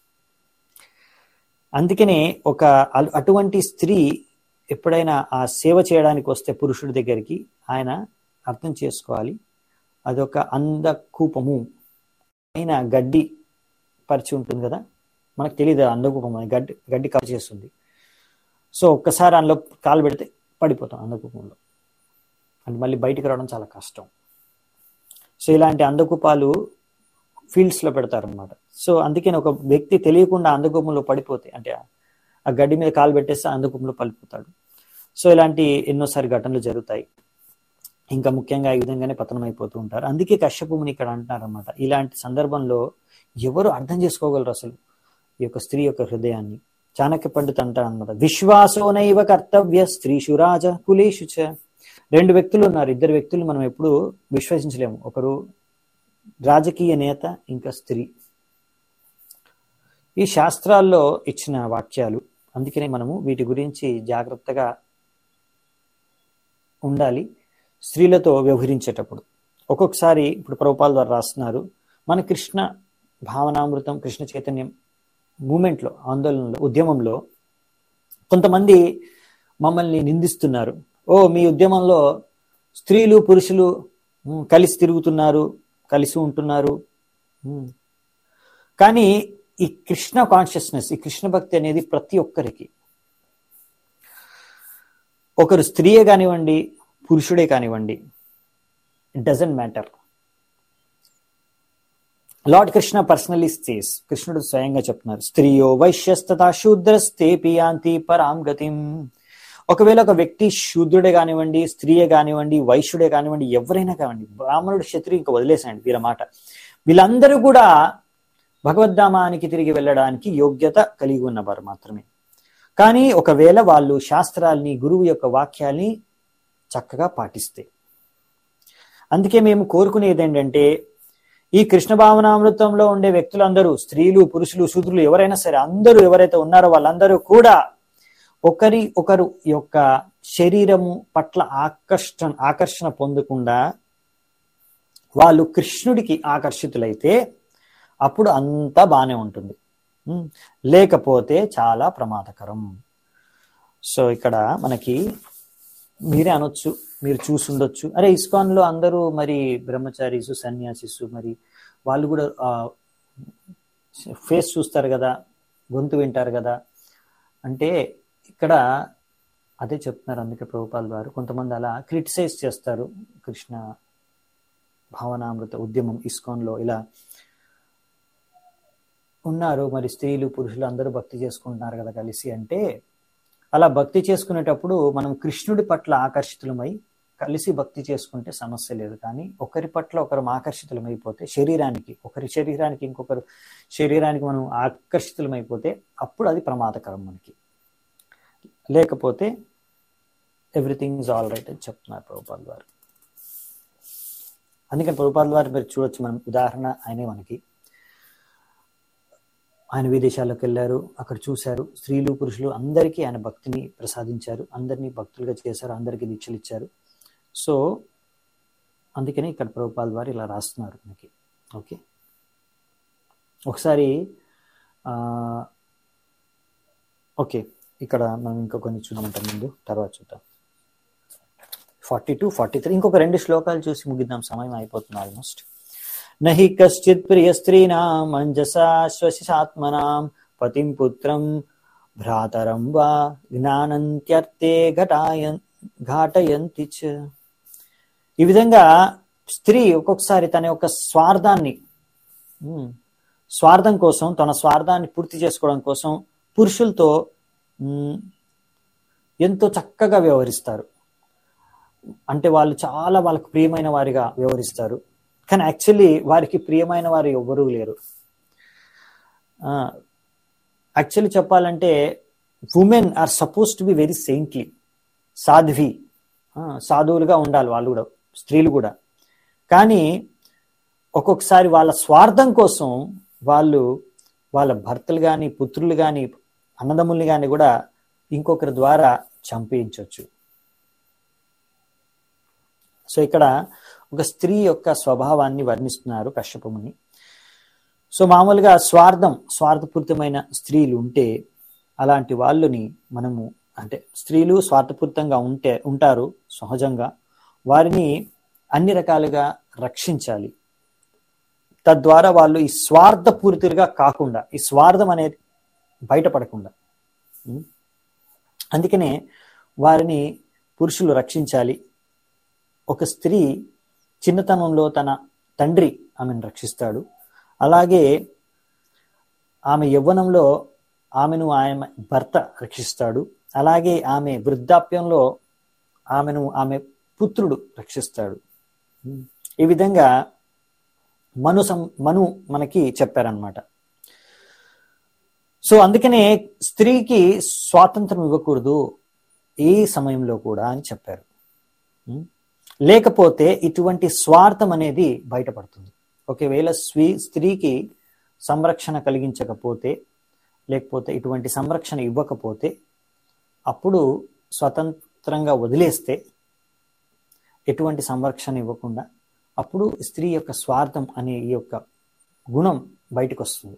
S1: అందుకనే ఒక అటువంటి స్త్రీ ఎప్పుడైనా ఆ సేవ చేయడానికి వస్తే పురుషుడి దగ్గరికి ఆయన అర్థం చేసుకోవాలి అదొక అందకూపము అయిన గడ్డి పరిచి ఉంటుంది కదా మనకు తెలియదు అందకూపం అని గడ్డి గడ్డి కవర్ చేస్తుంది సో ఒక్కసారి అందులో కాలు పెడితే పడిపోతాం అందకూపంలో అంటే మళ్ళీ బయటికి రావడం చాలా కష్టం సో ఇలాంటి అందకూపాలు ఫీల్డ్స్లో పెడతారనమాట సో అందుకని ఒక వ్యక్తి తెలియకుండా అందకూపంలో పడిపోతే అంటే ఆ గడ్డి మీద కాలు పెట్టేస్తే అందకూపంలో పడిపోతాడు సో ఇలాంటి ఎన్నోసారి ఘటనలు జరుగుతాయి ఇంకా ముఖ్యంగా ఈ విధంగానే పతనం అయిపోతూ ఉంటారు అందుకే కశ్యపుని ఇక్కడ అంటున్నారనమాట ఇలాంటి సందర్భంలో ఎవరు అర్థం చేసుకోగలరు అసలు ఈ యొక్క స్త్రీ యొక్క హృదయాన్ని చాణక్య పండిత్ అంటారు అనమాట విశ్వాసోనైవ కర్తవ్య స్త్రీషు రాజ కులేషు చ రెండు వ్యక్తులు ఉన్నారు ఇద్దరు వ్యక్తులు మనం ఎప్పుడు విశ్వసించలేము ఒకరు రాజకీయ నేత ఇంకా స్త్రీ ఈ శాస్త్రాల్లో ఇచ్చిన వాక్యాలు అందుకనే మనము వీటి గురించి జాగ్రత్తగా ఉండాలి స్త్రీలతో వ్యవహరించేటప్పుడు ఒక్కొక్కసారి ఇప్పుడు ప్రభుపాల ద్వారా రాస్తున్నారు మన కృష్ణ భావనామృతం కృష్ణ చైతన్యం మూమెంట్లో ఆందోళనలో ఉద్యమంలో కొంతమంది మమ్మల్ని నిందిస్తున్నారు ఓ మీ ఉద్యమంలో స్త్రీలు పురుషులు ఉమ్, కలిసి తిరుగుతున్నారు కలిసి ఉంటున్నారు ఉమ్. కానీ ఈ కృష్ణ కాన్షియస్నెస్ ఈ కృష్ణ భక్తి అనేది ప్రతి ఒక్కరికి ఒకరు స్త్రీయే కానివ్వండి పురుషుడే కానివ్వండి it doesn't matter Lord Krishna personally stays కృష్ణుడు స్వయంగా చెప్తున్నారు స్త్రీయో వైశ్యస్తథా శూద్రస్తేపి యాంతి పరాం గతిం ఒకవేళ ఒక వ్యక్తి శూద్రుడే కానివ్వండి స్త్రీయే కానివ్వండి వైశ్యుడే కానివ్వండి ఎవరైనా కానివ్వండి బ్రాహ్మణుడు క్షత్రియ ఇంకా వదిలేసండి వీళ్ళ మాట వీళ్ళందరూ కూడా భగవద్ధామానికి తిరిగి వెళ్ళడానికి యోగ్యత కలిగి ఉన్నవారు మాత్రమే కానీ ఒకవేళ వాళ్ళు శాస్త్రాల్ని గురువు యొక్క వాక్యాల్ని చక్కగా పాటిస్తే అందుకే మేము కోరుకునేది ఏంటంటే ఈ కృష్ణ భావనామృతంలో ఉండే వ్యక్తులందరూ స్త్రీలు పురుషులు శూద్రులు ఎవరైనా సరే అందరూ ఎవరైతే ఉన్నారో వాళ్ళందరూ కూడా ఒకరి ఒకరు యొక్క శరీరము పట్ల ఆకర్షణ ఆకర్షణ పొందకుండా వాళ్ళు కృష్ణుడికి ఆకర్షితులైతే అప్పుడు అంతా బాగానే ఉంటుంది ఉమ్, లేకపోతే చాలా ప్రమాదకరం సో ఇక్కడ మనకి మీరే అనొచ్చు మీరు చూసుండొచ్చు అరే ఇస్కాన్ లో అందరూ మరి బ్రహ్మచారీసు సన్యాసిసు మరి వాళ్ళు కూడా ఫేస్ చూస్తారు కదా గొంతు వింటారు కదా అంటే ఇక్కడ అదే చెప్తున్నారు అందుకే ప్రభుపాల్ గారు కొంతమంది అలా క్రిటిసైజ్ చేస్తారు కృష్ణ భావనామృత ఉద్యమం ఇస్కాన్లో ఇలా ఉన్నారు మరి స్త్రీలు పురుషులు అందరూ భక్తి చేసుకుంటున్నారు కదా కలిసి అంటే అలా భక్తి చేసుకునేటప్పుడు మనం కృష్ణుడి పట్ల ఆకర్షితులమై కలిసి భక్తి చేసుకుంటే సమస్య లేదు కానీ ఒకరి పట్ల ఒకరు ఆకర్షితులమైపోతే శరీరానికి ఒకరి శరీరానికి ఇంకొకరు శరీరానికి మనం ఆకర్షితులమైపోతే అప్పుడు అది ప్రమాదకరం మనకి లేకపోతే ఎవ్రీథింగ్ ఇస్ ఆల్ రైట్ అని చెప్తున్నారు ప్రభుపాల్ వారు అందుకని ప్రభుపాల్ వారు మీరు చూడొచ్చు మనం ఉదాహరణ ఆయనే మనకి ఆయన విదేశాలకు వెళ్ళారు అక్కడ చూశారు స్త్రీలు పురుషులు అందరికీ ఆయన భక్తిని ప్రసాదించారు అందరినీ భక్తులుగా చేశారు అందరికీ దీక్షలు ఇచ్చారు సో అందుకని ఇక్కడ ప్రభుపాల్ వారు ఇలా రాస్తున్నారు మనకి ఓకే ఒకసారి ఆ, ఓకే ఇక్కడ మనం ఇంకా కొన్ని చూడమంటాం ముందు తర్వాత చూద్దాం ఫార్టీ టూ ఫార్టీ త్రీ ఇంకొక రెండు శ్లోకాలు చూసి ముగిద్దాం సమయం అయిపోతుంది ఆల్మోస్ట్ నహి కశ్చిత్ ప్రియ స్త్రీనాం అంజసా శ్వసిషాత్మనాం పతిం పుత్రం భ్రాతరం వా జ్ఞానంత్యర్థే ఘటాయన్ ఘాటయంతి చ ఈ విధంగా స్త్రీ ఒక్కొక్కసారి తన యొక్క స్వార్థాన్ని ఉమ్, స్వార్థం కోసం తన స్వార్థాన్ని పూర్తి చేసుకోవడం కోసం పురుషులతో ఉమ్, ఎంతో చక్కగా వ్యవహరిస్తారు అంటే వాళ్ళు చాలా వాళ్ళకు ప్రియమైన వారిగా వ్యవహరిస్తారు కానీ యాక్చువల్లీ వారికి ప్రియమైన వారు ఎవ్వరూ లేరు యాక్చువల్లీ చెప్పాలంటే women are suppose to be very saintly సాధ్వి ఆ, సాధువులుగా ఉండాలి వాళ్ళు కూడా స్త్రీలు కూడా కానీ ఒక్కొక్కసారి వాళ్ళ స్వార్థం కోసం వాళ్ళు వాళ్ళ భర్తలు కానీ పుత్రులు కానీ అన్నదమ్ముల్ని కానీ కూడా ఇంకొకరి ద్వారా చంపేయించవచ్చు సో ఇక్కడ ఒక స్త్రీ యొక్క స్వభావాన్ని వర్ణిస్తున్నారు కశ్యపముని సో మామూలుగా స్వార్థం స్వార్థపూరితమైన స్త్రీలు ఉంటే అలాంటి వాళ్ళని మనము అంటే స్త్రీలు స్వార్థపూరితంగా ఉంటే ఉంటారు సహజంగా వారిని అన్ని రకాలుగా రక్షించాలి తద్వారా వాళ్ళు ఈ స్వార్థపూరితులుగా కాకుండా ఈ స్వార్థం అనేది బయటపడకుండా ఉం? అందుకనే వారిని పురుషులు రక్షించాలి ఒక స్త్రీ చిన్నతనంలో తన తండ్రి ఆమెను రక్షిస్తాడు అలాగే ఆమె యవ్వనంలో ఆమెను ఆమె భర్త రక్షిస్తాడు అలాగే ఆమె వృద్ధాప్యంలో ఆమెను ఆమె పుత్రుడు రక్షిస్తాడు ఈ విధంగా మను సం మను మనకి చెప్పారనమాట సో అందుకనే స్త్రీకి స్వాతంత్రం ఇవ్వకూడదు ఏ సమయంలో కూడా అని చెప్పారు ఉం? లేకపోతే ఇటువంటి స్వార్థం అనేది బయటపడుతుంది ఒకవేళ స్వీ స్త్రీకి సంరక్షణ కలిగించకపోతే లేకపోతే ఇటువంటి సంరక్షణ ఇవ్వకపోతే అప్పుడు స్వతంత్రంగా వదిలేస్తే ఎటువంటి సంరక్షణ ఇవ్వకుండా అప్పుడు స్త్రీ యొక్క స్వార్థం అనే ఈ యొక్క గుణం బయటకు వస్తుంది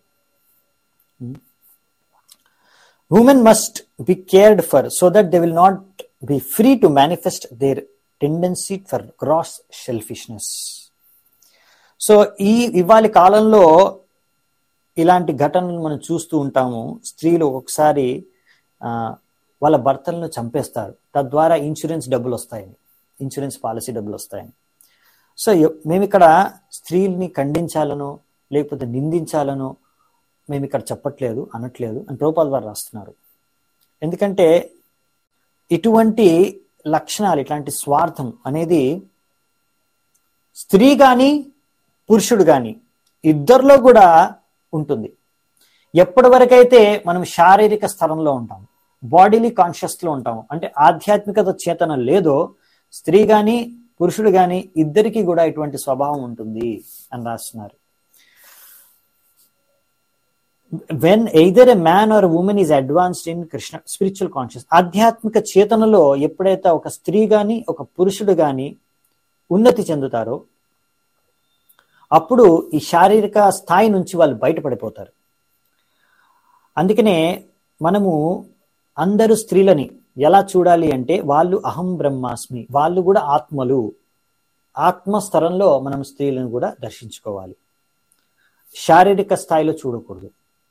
S1: women must be cared for so that they will not be free to manifest their tendency for cross selfishness so ఈ ఇవాళ కాలంలో ఇలాంటి ఘటనలు మనం చూస్తూ ఉంటాము స్త్రీలు ఒకసారి వాళ్ళ భర్తలను చంపేస్తారు తద్వారా ఇన్సూరెన్స్ డబ్బులు వస్తాయని ఇన్సూరెన్స్ పాలసీ డబ్బులు వస్తాయని సో మేము ఇక్కడ స్త్రీల్ని ఖండించాలనో లేకపోతే నిందించాలనో మేము ఇక్కడ చెప్పట్లేదు అనట్లేదు అని ప్రభుపాల్ వారు రాస్తున్నారు ఎందుకంటే ఇటువంటి లక్షణాలు ఇట్లాంటి స్వార్థం అనేది స్త్రీ కానీ పురుషుడు కానీ ఇద్దరిలో కూడా ఉంటుంది ఎప్పటి వరకైతే మనం శారీరక స్థలంలో ఉంటాం బాడీలీ కాన్షియస్లో ఉంటాం అంటే ఆధ్యాత్మికత చేతన లేదో స్త్రీ కానీ పురుషుడు కానీ ఇద్దరికి కూడా ఇటువంటి స్వభావం ఉంటుంది అని రాస్తున్నారు when either a man or woman is advanced in Krishna spiritual conscious ఆధ్యాత్మిక చేతనలో ఎప్పుడైతే ఒక స్త్రీ గాని ఒక పురుషుడు గాని ఉన్నతి చెందుతారో అప్పుడు ఈ శారీరక స్థాయి నుంచి వాళ్ళు బయటపడిపోతారు అందుకనే మనము అందరు స్త్రీలని ఎలా చూడాలి అంటే వాళ్ళు అహం బ్రహ్మాస్మి వాళ్ళు కూడా ఆత్మలు ఆత్మ స్థలంలో మనం స్త్రీలను కూడా దర్శించుకోవాలి శారీరక స్థాయిలో చూడకూడదు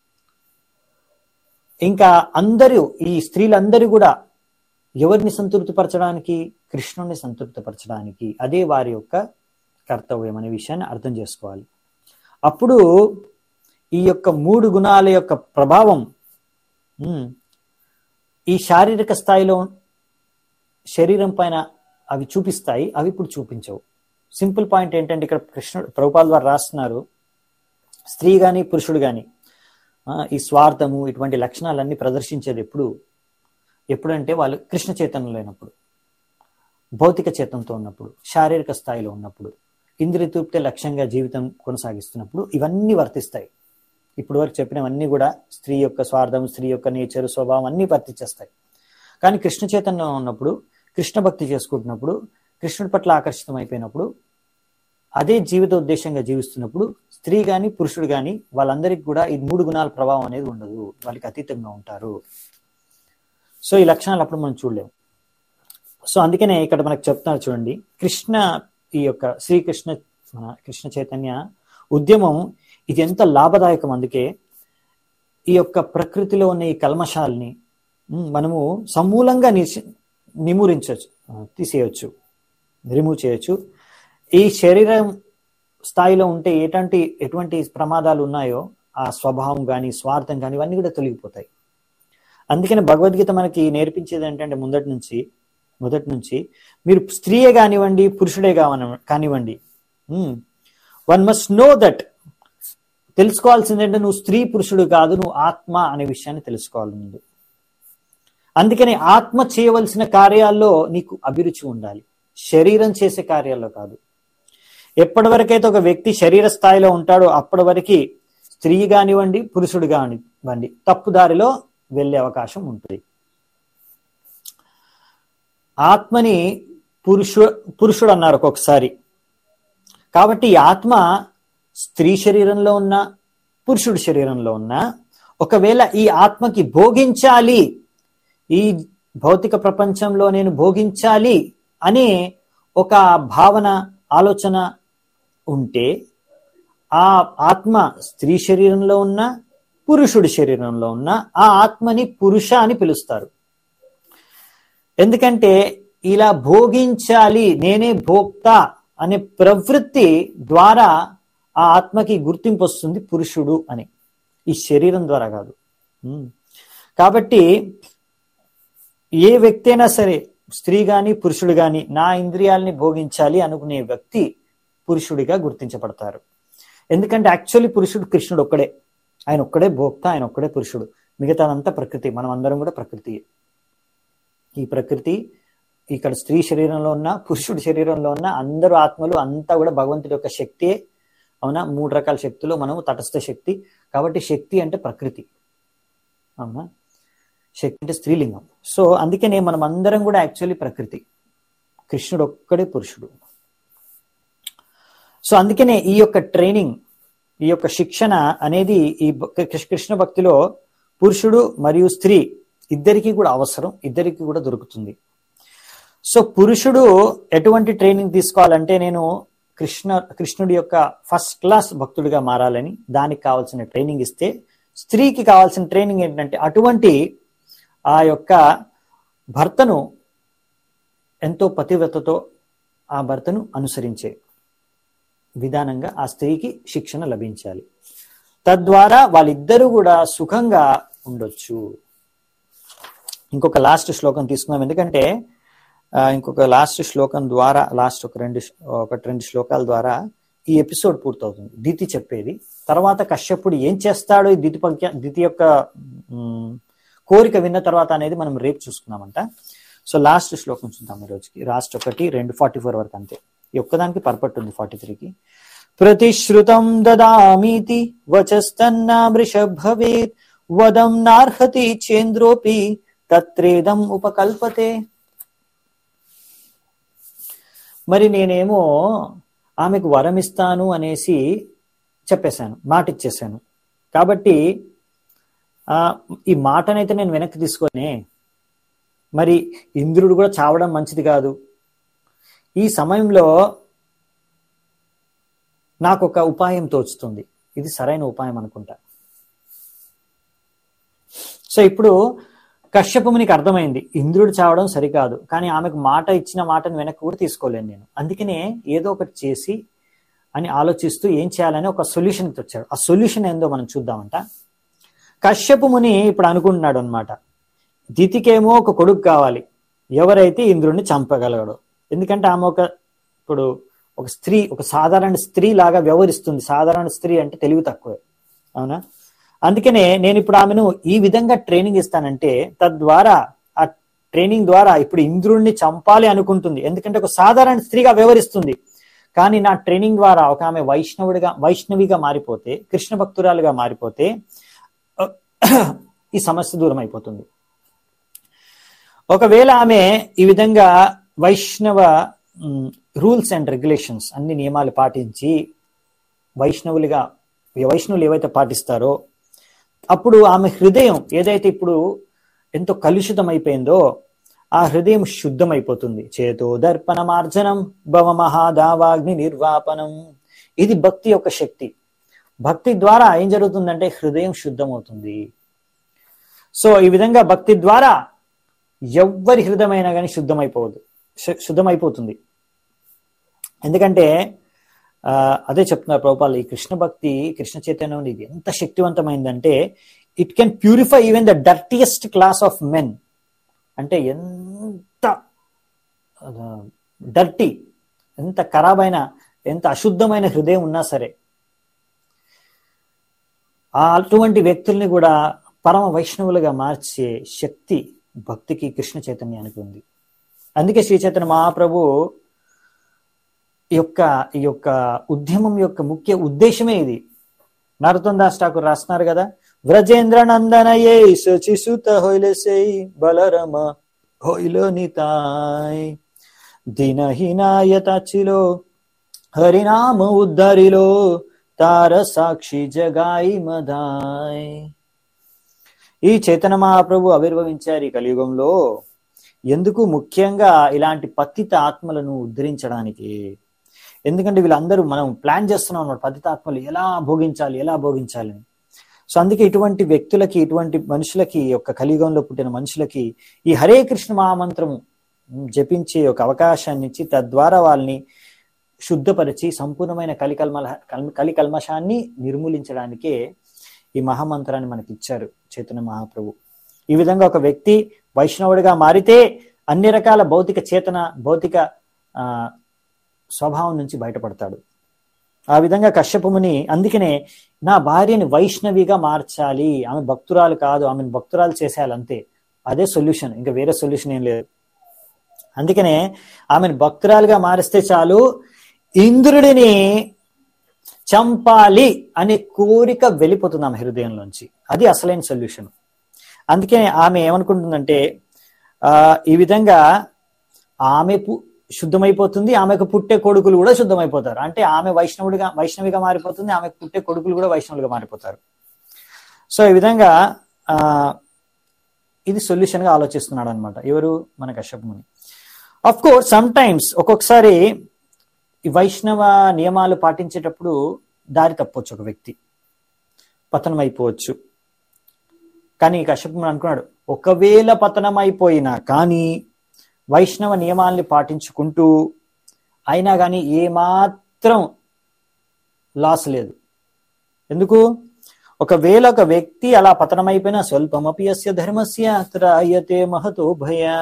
S1: ఇంకా అందరూ ఈ స్త్రీలందరూ కూడా ఎవరిని సంతృప్తిపరచడానికి కృష్ణుని సంతృప్తిపరచడానికి అదే వారి యొక్క కర్తవ్యం అనే విషయాన్ని అర్థం చేసుకోవాలి అప్పుడు ఈ యొక్క మూడు గుణాల యొక్క ప్రభావం ఈ శారీరక స్థాయిలో శరీరం పైన అవి చూపిస్తాయి అవి ఇప్పుడు చూపించవు సింపుల్ పాయింట్ ఏంటంటే ఇక్కడ కృష్ణుడు ప్రభుపాల్ వారు రాస్తున్నారు స్త్రీ కానీ పురుషుడు కానీ ఈ స్వార్థము ఇటువంటి లక్షణాలన్నీ ప్రదర్శించేది ఎప్పుడు ఎప్పుడంటే వాళ్ళు కృష్ణ చైతన్యం లేనప్పుడు భౌతిక చేతంతో ఉన్నప్పుడు శారీరక స్థాయిలో ఉన్నప్పుడు ఇంద్రియ తూప్తే లక్ష్యంగా జీవితం కొనసాగిస్తున్నప్పుడు ఇవన్నీ వర్తిస్తాయి ఇప్పుడు వరకు చెప్పినవన్నీ కూడా స్త్రీ యొక్క స్వార్థం స్త్రీ యొక్క నేచర్ స్వభావం అన్నీ వర్తించేస్తాయి కానీ కృష్ణ చైతన్యం ఉన్నప్పుడు కృష్ణ భక్తి చేసుకుంటున్నప్పుడు కృష్ణుడి పట్ల ఆకర్షితం అయిపోయినప్పుడు అదే జీవిత ఉద్దేశంగా జీవిస్తున్నప్పుడు స్త్రీ కానీ పురుషుడు కానీ వాళ్ళందరికీ కూడా ఈ మూడు గుణాల ప్రభావం అనేది ఉండదు వాళ్ళకి అతీతంగా ఉంటారు సో ఈ లక్షణాలు అప్పుడు మనం చూడలేము సో అందుకనే ఇక్కడ మనకు చెప్తున్నారు చూడండి కృష్ణ ఈ యొక్క శ్రీకృష్ణ మన కృష్ణ చైతన్య ఉద్యమం ఇది ఎంత లాభదాయకం అందుకే ఈ యొక్క ప్రకృతిలో ఉన్న ఈ కల్మషాల్ని మనము సమూలంగా నిమూరించవచ్చు తీసేయచ్చు రిమూవ్ చేయొచ్చు ఈ శరీరం స్థాయిలో ఉంటే ఎటువంటి ఎటువంటి ప్రమాదాలు ఉన్నాయో ఆ స్వభావం కానీ స్వార్థం కానీ ఇవన్నీ కూడా తొలగిపోతాయి అందుకని భగవద్గీత మనకి నేర్పించేది ఏంటంటే ముందటి నుంచి మొదటి నుంచి మీరు స్త్రీయే కానివ్వండి పురుషుడే కావన కానివ్వండి వన్ మస్ట్ నో దట్ తెలుసుకోవాల్సిందంటే నువ్వు స్త్రీ పురుషుడు కాదు నువ్వు ఆత్మ అనే విషయాన్ని తెలుసుకోవాలి ముందు అందుకని ఆత్మ చేయవలసిన కార్యాల్లో నీకు అభిరుచి ఉండాలి శరీరం చేసే కార్యాల్లో కాదు ఎప్పటి వరకైతే ఒక వ్యక్తి శరీర స్థాయిలో ఉంటాడో అప్పటి వరకు స్త్రీ కానివ్వండి పురుషుడు కానివ్వండి తప్పుదారిలో వెళ్ళే అవకాశం ఉంటుంది ఆత్మని పురుషు పురుషుడు అన్నారు ఒక్కొక్కసారి కాబట్టి ఈ ఆత్మ స్త్రీ శరీరంలో ఉన్న పురుషుడి శరీరంలో ఉన్న ఒకవేళ ఈ ఆత్మకి భోగించాలి ఈ భౌతిక ప్రపంచంలో నేను భోగించాలి అనే ఒక భావన ఆలోచన ఉంటే ఆ ఆత్మ స్త్రీ శరీరంలో ఉన్న పురుషుడి శరీరంలో ఉన్న ఆ ఆత్మని పురుష అని పిలుస్తారు ఎందుకంటే ఇలా భోగించాలి నేనే భోక్త అనే ప్రవృత్తి ద్వారా ఆ ఆత్మకి గుర్తింపు వస్తుంది పురుషుడు అని ఈ శరీరం ద్వారా కాదు కాబట్టి ఏ వ్యక్తి అయినా సరే స్త్రీ గాని పురుషుడు గాని నా ఇంద్రియాలని భోగించాలి అనుకునే వ్యక్తి పురుషుడిగా గుర్తించబడతారు ఎందుకంటే యాక్చువల్లీ పురుషుడు కృష్ణుడు ఒక్కడే ఆయన ఒక్కడే భోక్త ఆయన ఒక్కడే పురుషుడు మిగతాదంతా ప్రకృతి మనం అందరం కూడా ప్రకృతి ఈ ప్రకృతి ఇక్కడ స్త్రీ శరీరంలో ఉన్న పురుషుడి శరీరంలో ఉన్న అందరూ ఆత్మలు అంతా కూడా భగవంతుడి యొక్క శక్తే అవునా మూడు రకాల శక్తులు మనము తటస్థ శక్తి కాబట్టి శక్తి అంటే ప్రకృతి అవునా శక్తి అంటే స్త్రీలింగం సో అందుకనే మనం అందరం కూడా యాక్చువల్లీ ప్రకృతి కృష్ణుడు ఒక్కడే పురుషుడు సో అందుకనే ఈ యొక్క ట్రైనింగ్ ఈ యొక్క శిక్షణ అనేది ఈ భ- కృష్ణ- కృష్ణ భక్తిలో పురుషుడు మరియు స్త్రీ ఇద్దరికి కూడా అవసరం ఇద్దరికి కూడా దొరుకుతుంది సో పురుషుడు ఎటువంటి ట్రైనింగ్ తీసుకోవాలంటే నేను కృష్ణ కృష్ణుడి యొక్క ఫస్ట్ క్లాస్ భక్తుడిగా మారాలని దానికి కావాల్సిన ట్రైనింగ్ ఇస్తే స్త్రీకి కావాల్సిన ట్రైనింగ్ ఏంటంటే అటువంటి ఆ యొక్క భర్తను ఎంతో పతివ్రతతో ఆ భర్తను అనుసరించే విధానంగా ఆ స్త్రీకి శిక్షణ లభించాలి తద్వారా వాళ్ళిద్దరూ కూడా సుఖంగా ఉండొచ్చు ఇంకొక లాస్ట్ శ్లోకం తీసుకుందాం ఎందుకంటే ఆ, ఇంకొక లాస్ట్ శ్లోకం ద్వారా లాస్ట్ ఒక రెండు ఒక రెండు శ్లోకాల ద్వారా ఈ ఎపిసోడ్ పూర్తవుతుంది దితి చెప్పేది తర్వాత కశ్యపుడు ఏం చేస్తాడో ఈ దితి పంక్య దితి యొక్క మ్, కోరిక విన్న తర్వాత అనేది మనం రేపు చూసుకుందామంట సో లాస్ట్ శ్లోకం చూద్దాం ఈ రోజుకి లాస్ట్ ఒకటి రెండు ఫార్టీ ఫోర్ వరకు అంతే ఈ ఒక్కదానికి పర్పట్ ఉంది ఫార్టీ త్రీకి ప్రతిశ్రుతం దదామీతి వచస్తన్నా భవేత్ వదం నార్హతి చేంద్రోపి తత్రేదం ఉపకల్పతే మరి నేనేమో ఆమెకు వరం ఇస్తాను అనేసి చెప్పేశాను మాట ఇచ్చేసాను కాబట్టి ఆ, ఈ మాటనైతే నేను వెనక్కి తీసుకొనే మరి ఇంద్రుడు కూడా చావడం మంచిది కాదు ఈ సమయంలో నాకు ఒక ఉపాయం తోచుతుంది ఇది సరైన ఉపాయం అనుకుంటా సో ఇప్పుడు కశ్యపమునికి అర్థమైంది ఇంద్రుడు చావడం సరికాదు కానీ ఆమెకు మాట ఇచ్చిన మాటను వెనక్కి కూడా తీసుకోలేను నేను అందుకనే ఏదో ఒకటి చేసి అని ఆలోచిస్తూ ఏం చేయాలని ఒక సొల్యూషన్ వచ్చాడు ఆ సొల్యూషన్ ఏందో మనం చూద్దామంట కశ్యపు ముని ఇప్పుడు అనుకుంటున్నాడు అనమాట దితికేమో ఒక కొడుకు కావాలి ఎవరైతే ఇంద్రుడిని చంపగలగడు ఎందుకంటే ఆమె ఒక ఇప్పుడు ఒక స్త్రీ ఒక సాధారణ స్త్రీ లాగా వ్యవహరిస్తుంది సాధారణ స్త్రీ అంటే తెలివి తక్కువే అవునా అందుకనే నేను ఇప్పుడు ఆమెను ఈ విధంగా ట్రైనింగ్ ఇస్తానంటే తద్వారా ఆ ట్రైనింగ్ ద్వారా ఇప్పుడు ఇంద్రుడిని చంపాలి అనుకుంటుంది ఎందుకంటే ఒక సాధారణ స్త్రీగా వ్యవహరిస్తుంది కానీ నా ట్రైనింగ్ ద్వారా ఒక ఆమె వైష్ణవుడిగా వైష్ణవిగా మారిపోతే కృష్ణ భక్తురాలుగా మారిపోతే ఈ సమస్య దూరం అయిపోతుంది ఒకవేళ ఆమె ఈ విధంగా వైష్ణవ రూల్స్ అండ్ రెగ్యులేషన్స్ అన్ని నియమాలు పాటించి వైష్ణవులుగా వైష్ణవులు ఏవైతే పాటిస్తారో అప్పుడు ఆమె హృదయం ఏదైతే ఇప్పుడు ఎంతో కలుషితం అయిపోయిందో ఆ హృదయం శుద్ధమైపోతుంది చేతో దర్పణమార్జనం భవ మహాదావాగ్ని నిర్వాపనం ఇది భక్తి యొక్క శక్తి భక్తి ద్వారా ఏం జరుగుతుందంటే హృదయం శుద్ధమవుతుంది సో ఈ విధంగా భక్తి ద్వారా ఎవ్వరి హృదయమైనా కానీ శుద్ధమైపోవద్దు శు- శుద్ధమైపోతుంది ఎందుకంటే ఆ, అదే చెప్తున్నారు ప్రభుపాలు ఈ కృష్ణ భక్తి కృష్ణ చైతన్యం అనేది ఎంత శక్తివంతమైందంటే it can purify even the dirtiest class of men అంటే ఎంత డర్టీ ఎంత ఖరాబైన ఎంత అశుద్ధమైన హృదయం ఉన్నా సరే ఆ అటువంటి వ్యక్తుల్ని కూడా పరమ వైష్ణవులుగా మార్చే శక్తి భక్తికి కృష్ణ చైతన్యానికి ఉంది అందుకే శ్రీ చైతన్య మహాప్రభు ఈ యొక్క ఈ యొక్క ఉద్యమం యొక్క ముఖ్య ఉద్దేశమే ఇది నరతం దాస్ ఠాకూర్ రాస్తున్నారు కదా వ్రజేంద్ర నందనయే శచిసుత హొయిలసే బలరమ హొయిల నితాయ్ దినహీనాయతాచిలో హరినామ ఉద్ధరిలో తార సాక్షి జగాయి మదాయ్ ఈ చైతన్య మహాప్రభు ఆవిర్భవించారు ఈ కలియుగంలో ఎందుకు ముఖ్యంగా ఇలాంటి పతిత ఆత్మలను ఉద్ధరించడానికి ఎందుకంటే వీళ్ళందరూ మనం ప్లాన్ చేస్తున్నాం అన్నమాట పతిత ఆత్మలు ఎలా భోగించాలి ఎలా భోగించాలి అని. సో అందుకే ఇటువంటి వ్యక్తులకి ఇటువంటి మనుషులకి ఈ యొక్క కలియుగంలో పుట్టిన మనుషులకి ఈ హరే కృష్ణ మహామంత్రము జపించే ఒక అవకాశాన్ని ఇచ్చి తద్వారా వాళ్ళని శుద్ధపరిచి సంపూర్ణమైన కలికల్మ కలికల్మషాన్ని నిర్మూలించడానికే ఈ మహామంత్రాన్ని మనకి ఇచ్చారు చైతన్య మహాప్రభు ఈ విధంగా ఒక వ్యక్తి వైష్ణవుడిగా మారితే అన్ని రకాల భౌతిక చేతన భౌతిక ఆ, స్వభావం నుంచి బయటపడతాడు ఆ విధంగా కశ్యపముని అందుకనే నా భార్యని వైష్ణవిగా మార్చాలి ఆమె భక్తురాలు కాదు ఆమెను భక్తురాలు చేసేయాలి అంతే అదే సొల్యూషన్ ఇంకా వేరే సొల్యూషన్ ఏం లేదు అందుకనే ఆమెను భక్తురాలుగా మారిస్తే చాలు ఇంద్రుడిని చంపాలి అనే కోరిక వెళ్ళిపోతుంది ఆమె హృదయంలోంచి అది అసలైన సొల్యూషన్ అందుకే ఆమె ఏమనుకుంటుందంటే ఆ, ఈ విధంగా ఆమె పు- శుద్ధమైపోతుంది ఆమెకు పుట్టే కొడుకులు కూడా శుద్ధమైపోతారు అంటే ఆమె వైష్ణవుడిగా వైష్ణవిగా మారిపోతుంది ఆమెకు పుట్టే కొడుకులు కూడా వైష్ణవులుగా మారిపోతారు సో ఈ విధంగా ఆ ఇది సొల్యూషన్ గా ఆలోచిస్తున్నాడు అనమాట ఎవరు మన కశ్యప ముని అఫ్ కోర్స్ సమ్ టైమ్స్ ఒక్కొక్కసారి ఈ వైష్ణవ నియమాలు పాటించేటప్పుడు దారి తప్పొచ్చు ఒక వ్యక్తి పతనం అయిపోవచ్చు కానీ కశ్యపుడు అనుకున్నాడు ఒకవేళ పతనం అయిపోయినా కానీ వైష్ణవ నియమాల్ని పాటించుకుంటూ అయినా కానీ ఏమాత్రం లాస్ లేదు ఎందుకు ఒకవేళ ఒక వ్యక్తి అలా పతనమైపోయినా స్వల్పమపి అస్య ధర్మస్య త్రాయతే మహతో భయా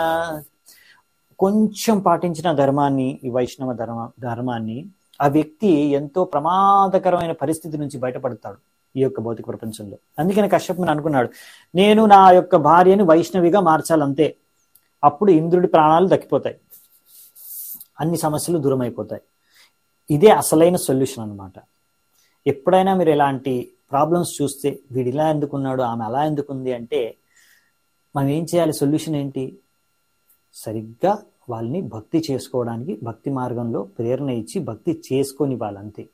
S1: కొంచెం పాటించిన ధర్మాన్ని ఈ వైష్ణవ ధర్మ ధర్మాన్ని ఆ వ్యక్తి ఎంతో ప్రమాదకరమైన పరిస్థితి నుంచి బయటపడతాడు ఈ యొక్క భౌతిక ప్రపంచంలో అందుకని కశ్యపుని అనుకున్నాడు నేను నా యొక్క భార్యని వైష్ణవిగా మార్చాలంతే అప్పుడు ఇంద్రుడి ప్రాణాలు దక్కిపోతాయి అన్ని సమస్యలు దూరం అయిపోతాయి ఇదే అసలైన సొల్యూషన్ అన్నమాట ఎప్పుడైనా మీరు ఇలాంటి ప్రాబ్లమ్స్ చూస్తే వీడు ఇలా ఎందుకున్నాడు ఆమె అలా ఎందుకుంది అంటే మనం ఏం చేయాలి సొల్యూషన్ ఏంటి సరిగ్గా వాళ్ళని భక్తి చేసుకోవడానికి భక్తి మార్గంలో ప్రేరణ ఇచ్చి భక్తి చేసుకొని వాళ్ళంతే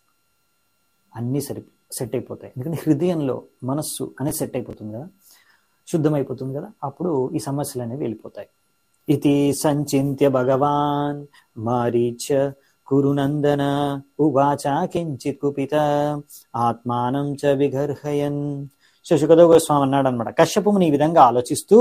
S1: అన్నీ సరి సెట్ అయిపోతాయి ఎందుకంటే హృదయంలో మనస్సు అనేది సెట్ అయిపోతుంది కదా శుద్ధమైపోతుంది కదా అప్పుడు ఈ సమస్యలు అనేవి వెళ్ళిపోతాయి ఇది సంచింత్య భగవాన్ మారీచ కురునందన ఉవాచ కించిత్ కుపిత ఆత్మానం చ విగర్హయన్ శశుకదో గోస్వామి అన్నాడు అనమాట కశ్యపుని ఈ విధంగా ఆలోచిస్తూ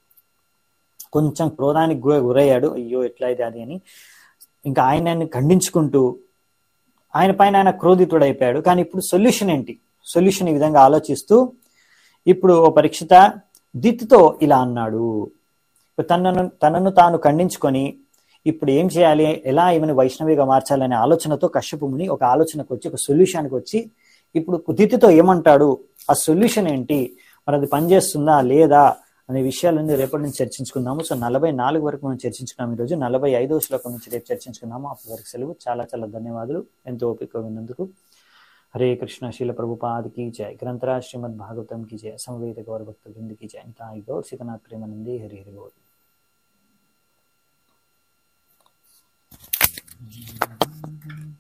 S1: కొంచెం క్రోధానికి గుర గురయ్యాడు అయ్యో ఎట్లా ఇది అది అని ఇంకా ఆయనని ఖండించుకుంటూ ఆయన పైన ఆయన క్రోధితుడైపోయాడు కానీ ఇప్పుడు సొల్యూషన్ ఏంటి సొల్యూషన్ ఈ విధంగా ఆలోచిస్తూ ఇప్పుడు ఓ పరీక్షిత దిత్తుతో ఇలా అన్నాడు తనను తనను తాను ఖండించుకొని ఇప్పుడు ఏం చేయాలి ఎలా ఈమెను వైష్ణవిగా మార్చాలనే ఆలోచనతో కశ్యపుముని ఒక ఆలోచనకు వచ్చి ఒక సొల్యూషన్కి వచ్చి ఇప్పుడు దితితో ఏమంటాడు ఆ సొల్యూషన్ ఏంటి మరి అది పనిచేస్తుందా లేదా అనే విషయాలన్నీ రేపటి నుంచి చర్చించుకుందాము సో నలభై నాలుగు వరకు మనం చర్చించుకున్నాం ఈరోజు నలభై ఐదో శ్లోకం నుంచి రేపు చర్చించుకుందాము అప్పటి వరకు సెలవు చాలా చాలా ధన్యవాదాలు ఎంతో ఓపిక విన్నందుకు హరే కృష్ణ శీల ప్రభుపాద్ की जय ग्रंथराज श्रीमद भागवतम की जय समवेद गौर भक्त वृंद की जय ताई गौर सीतनाथ प्रेमानंदी हरि हरि बोल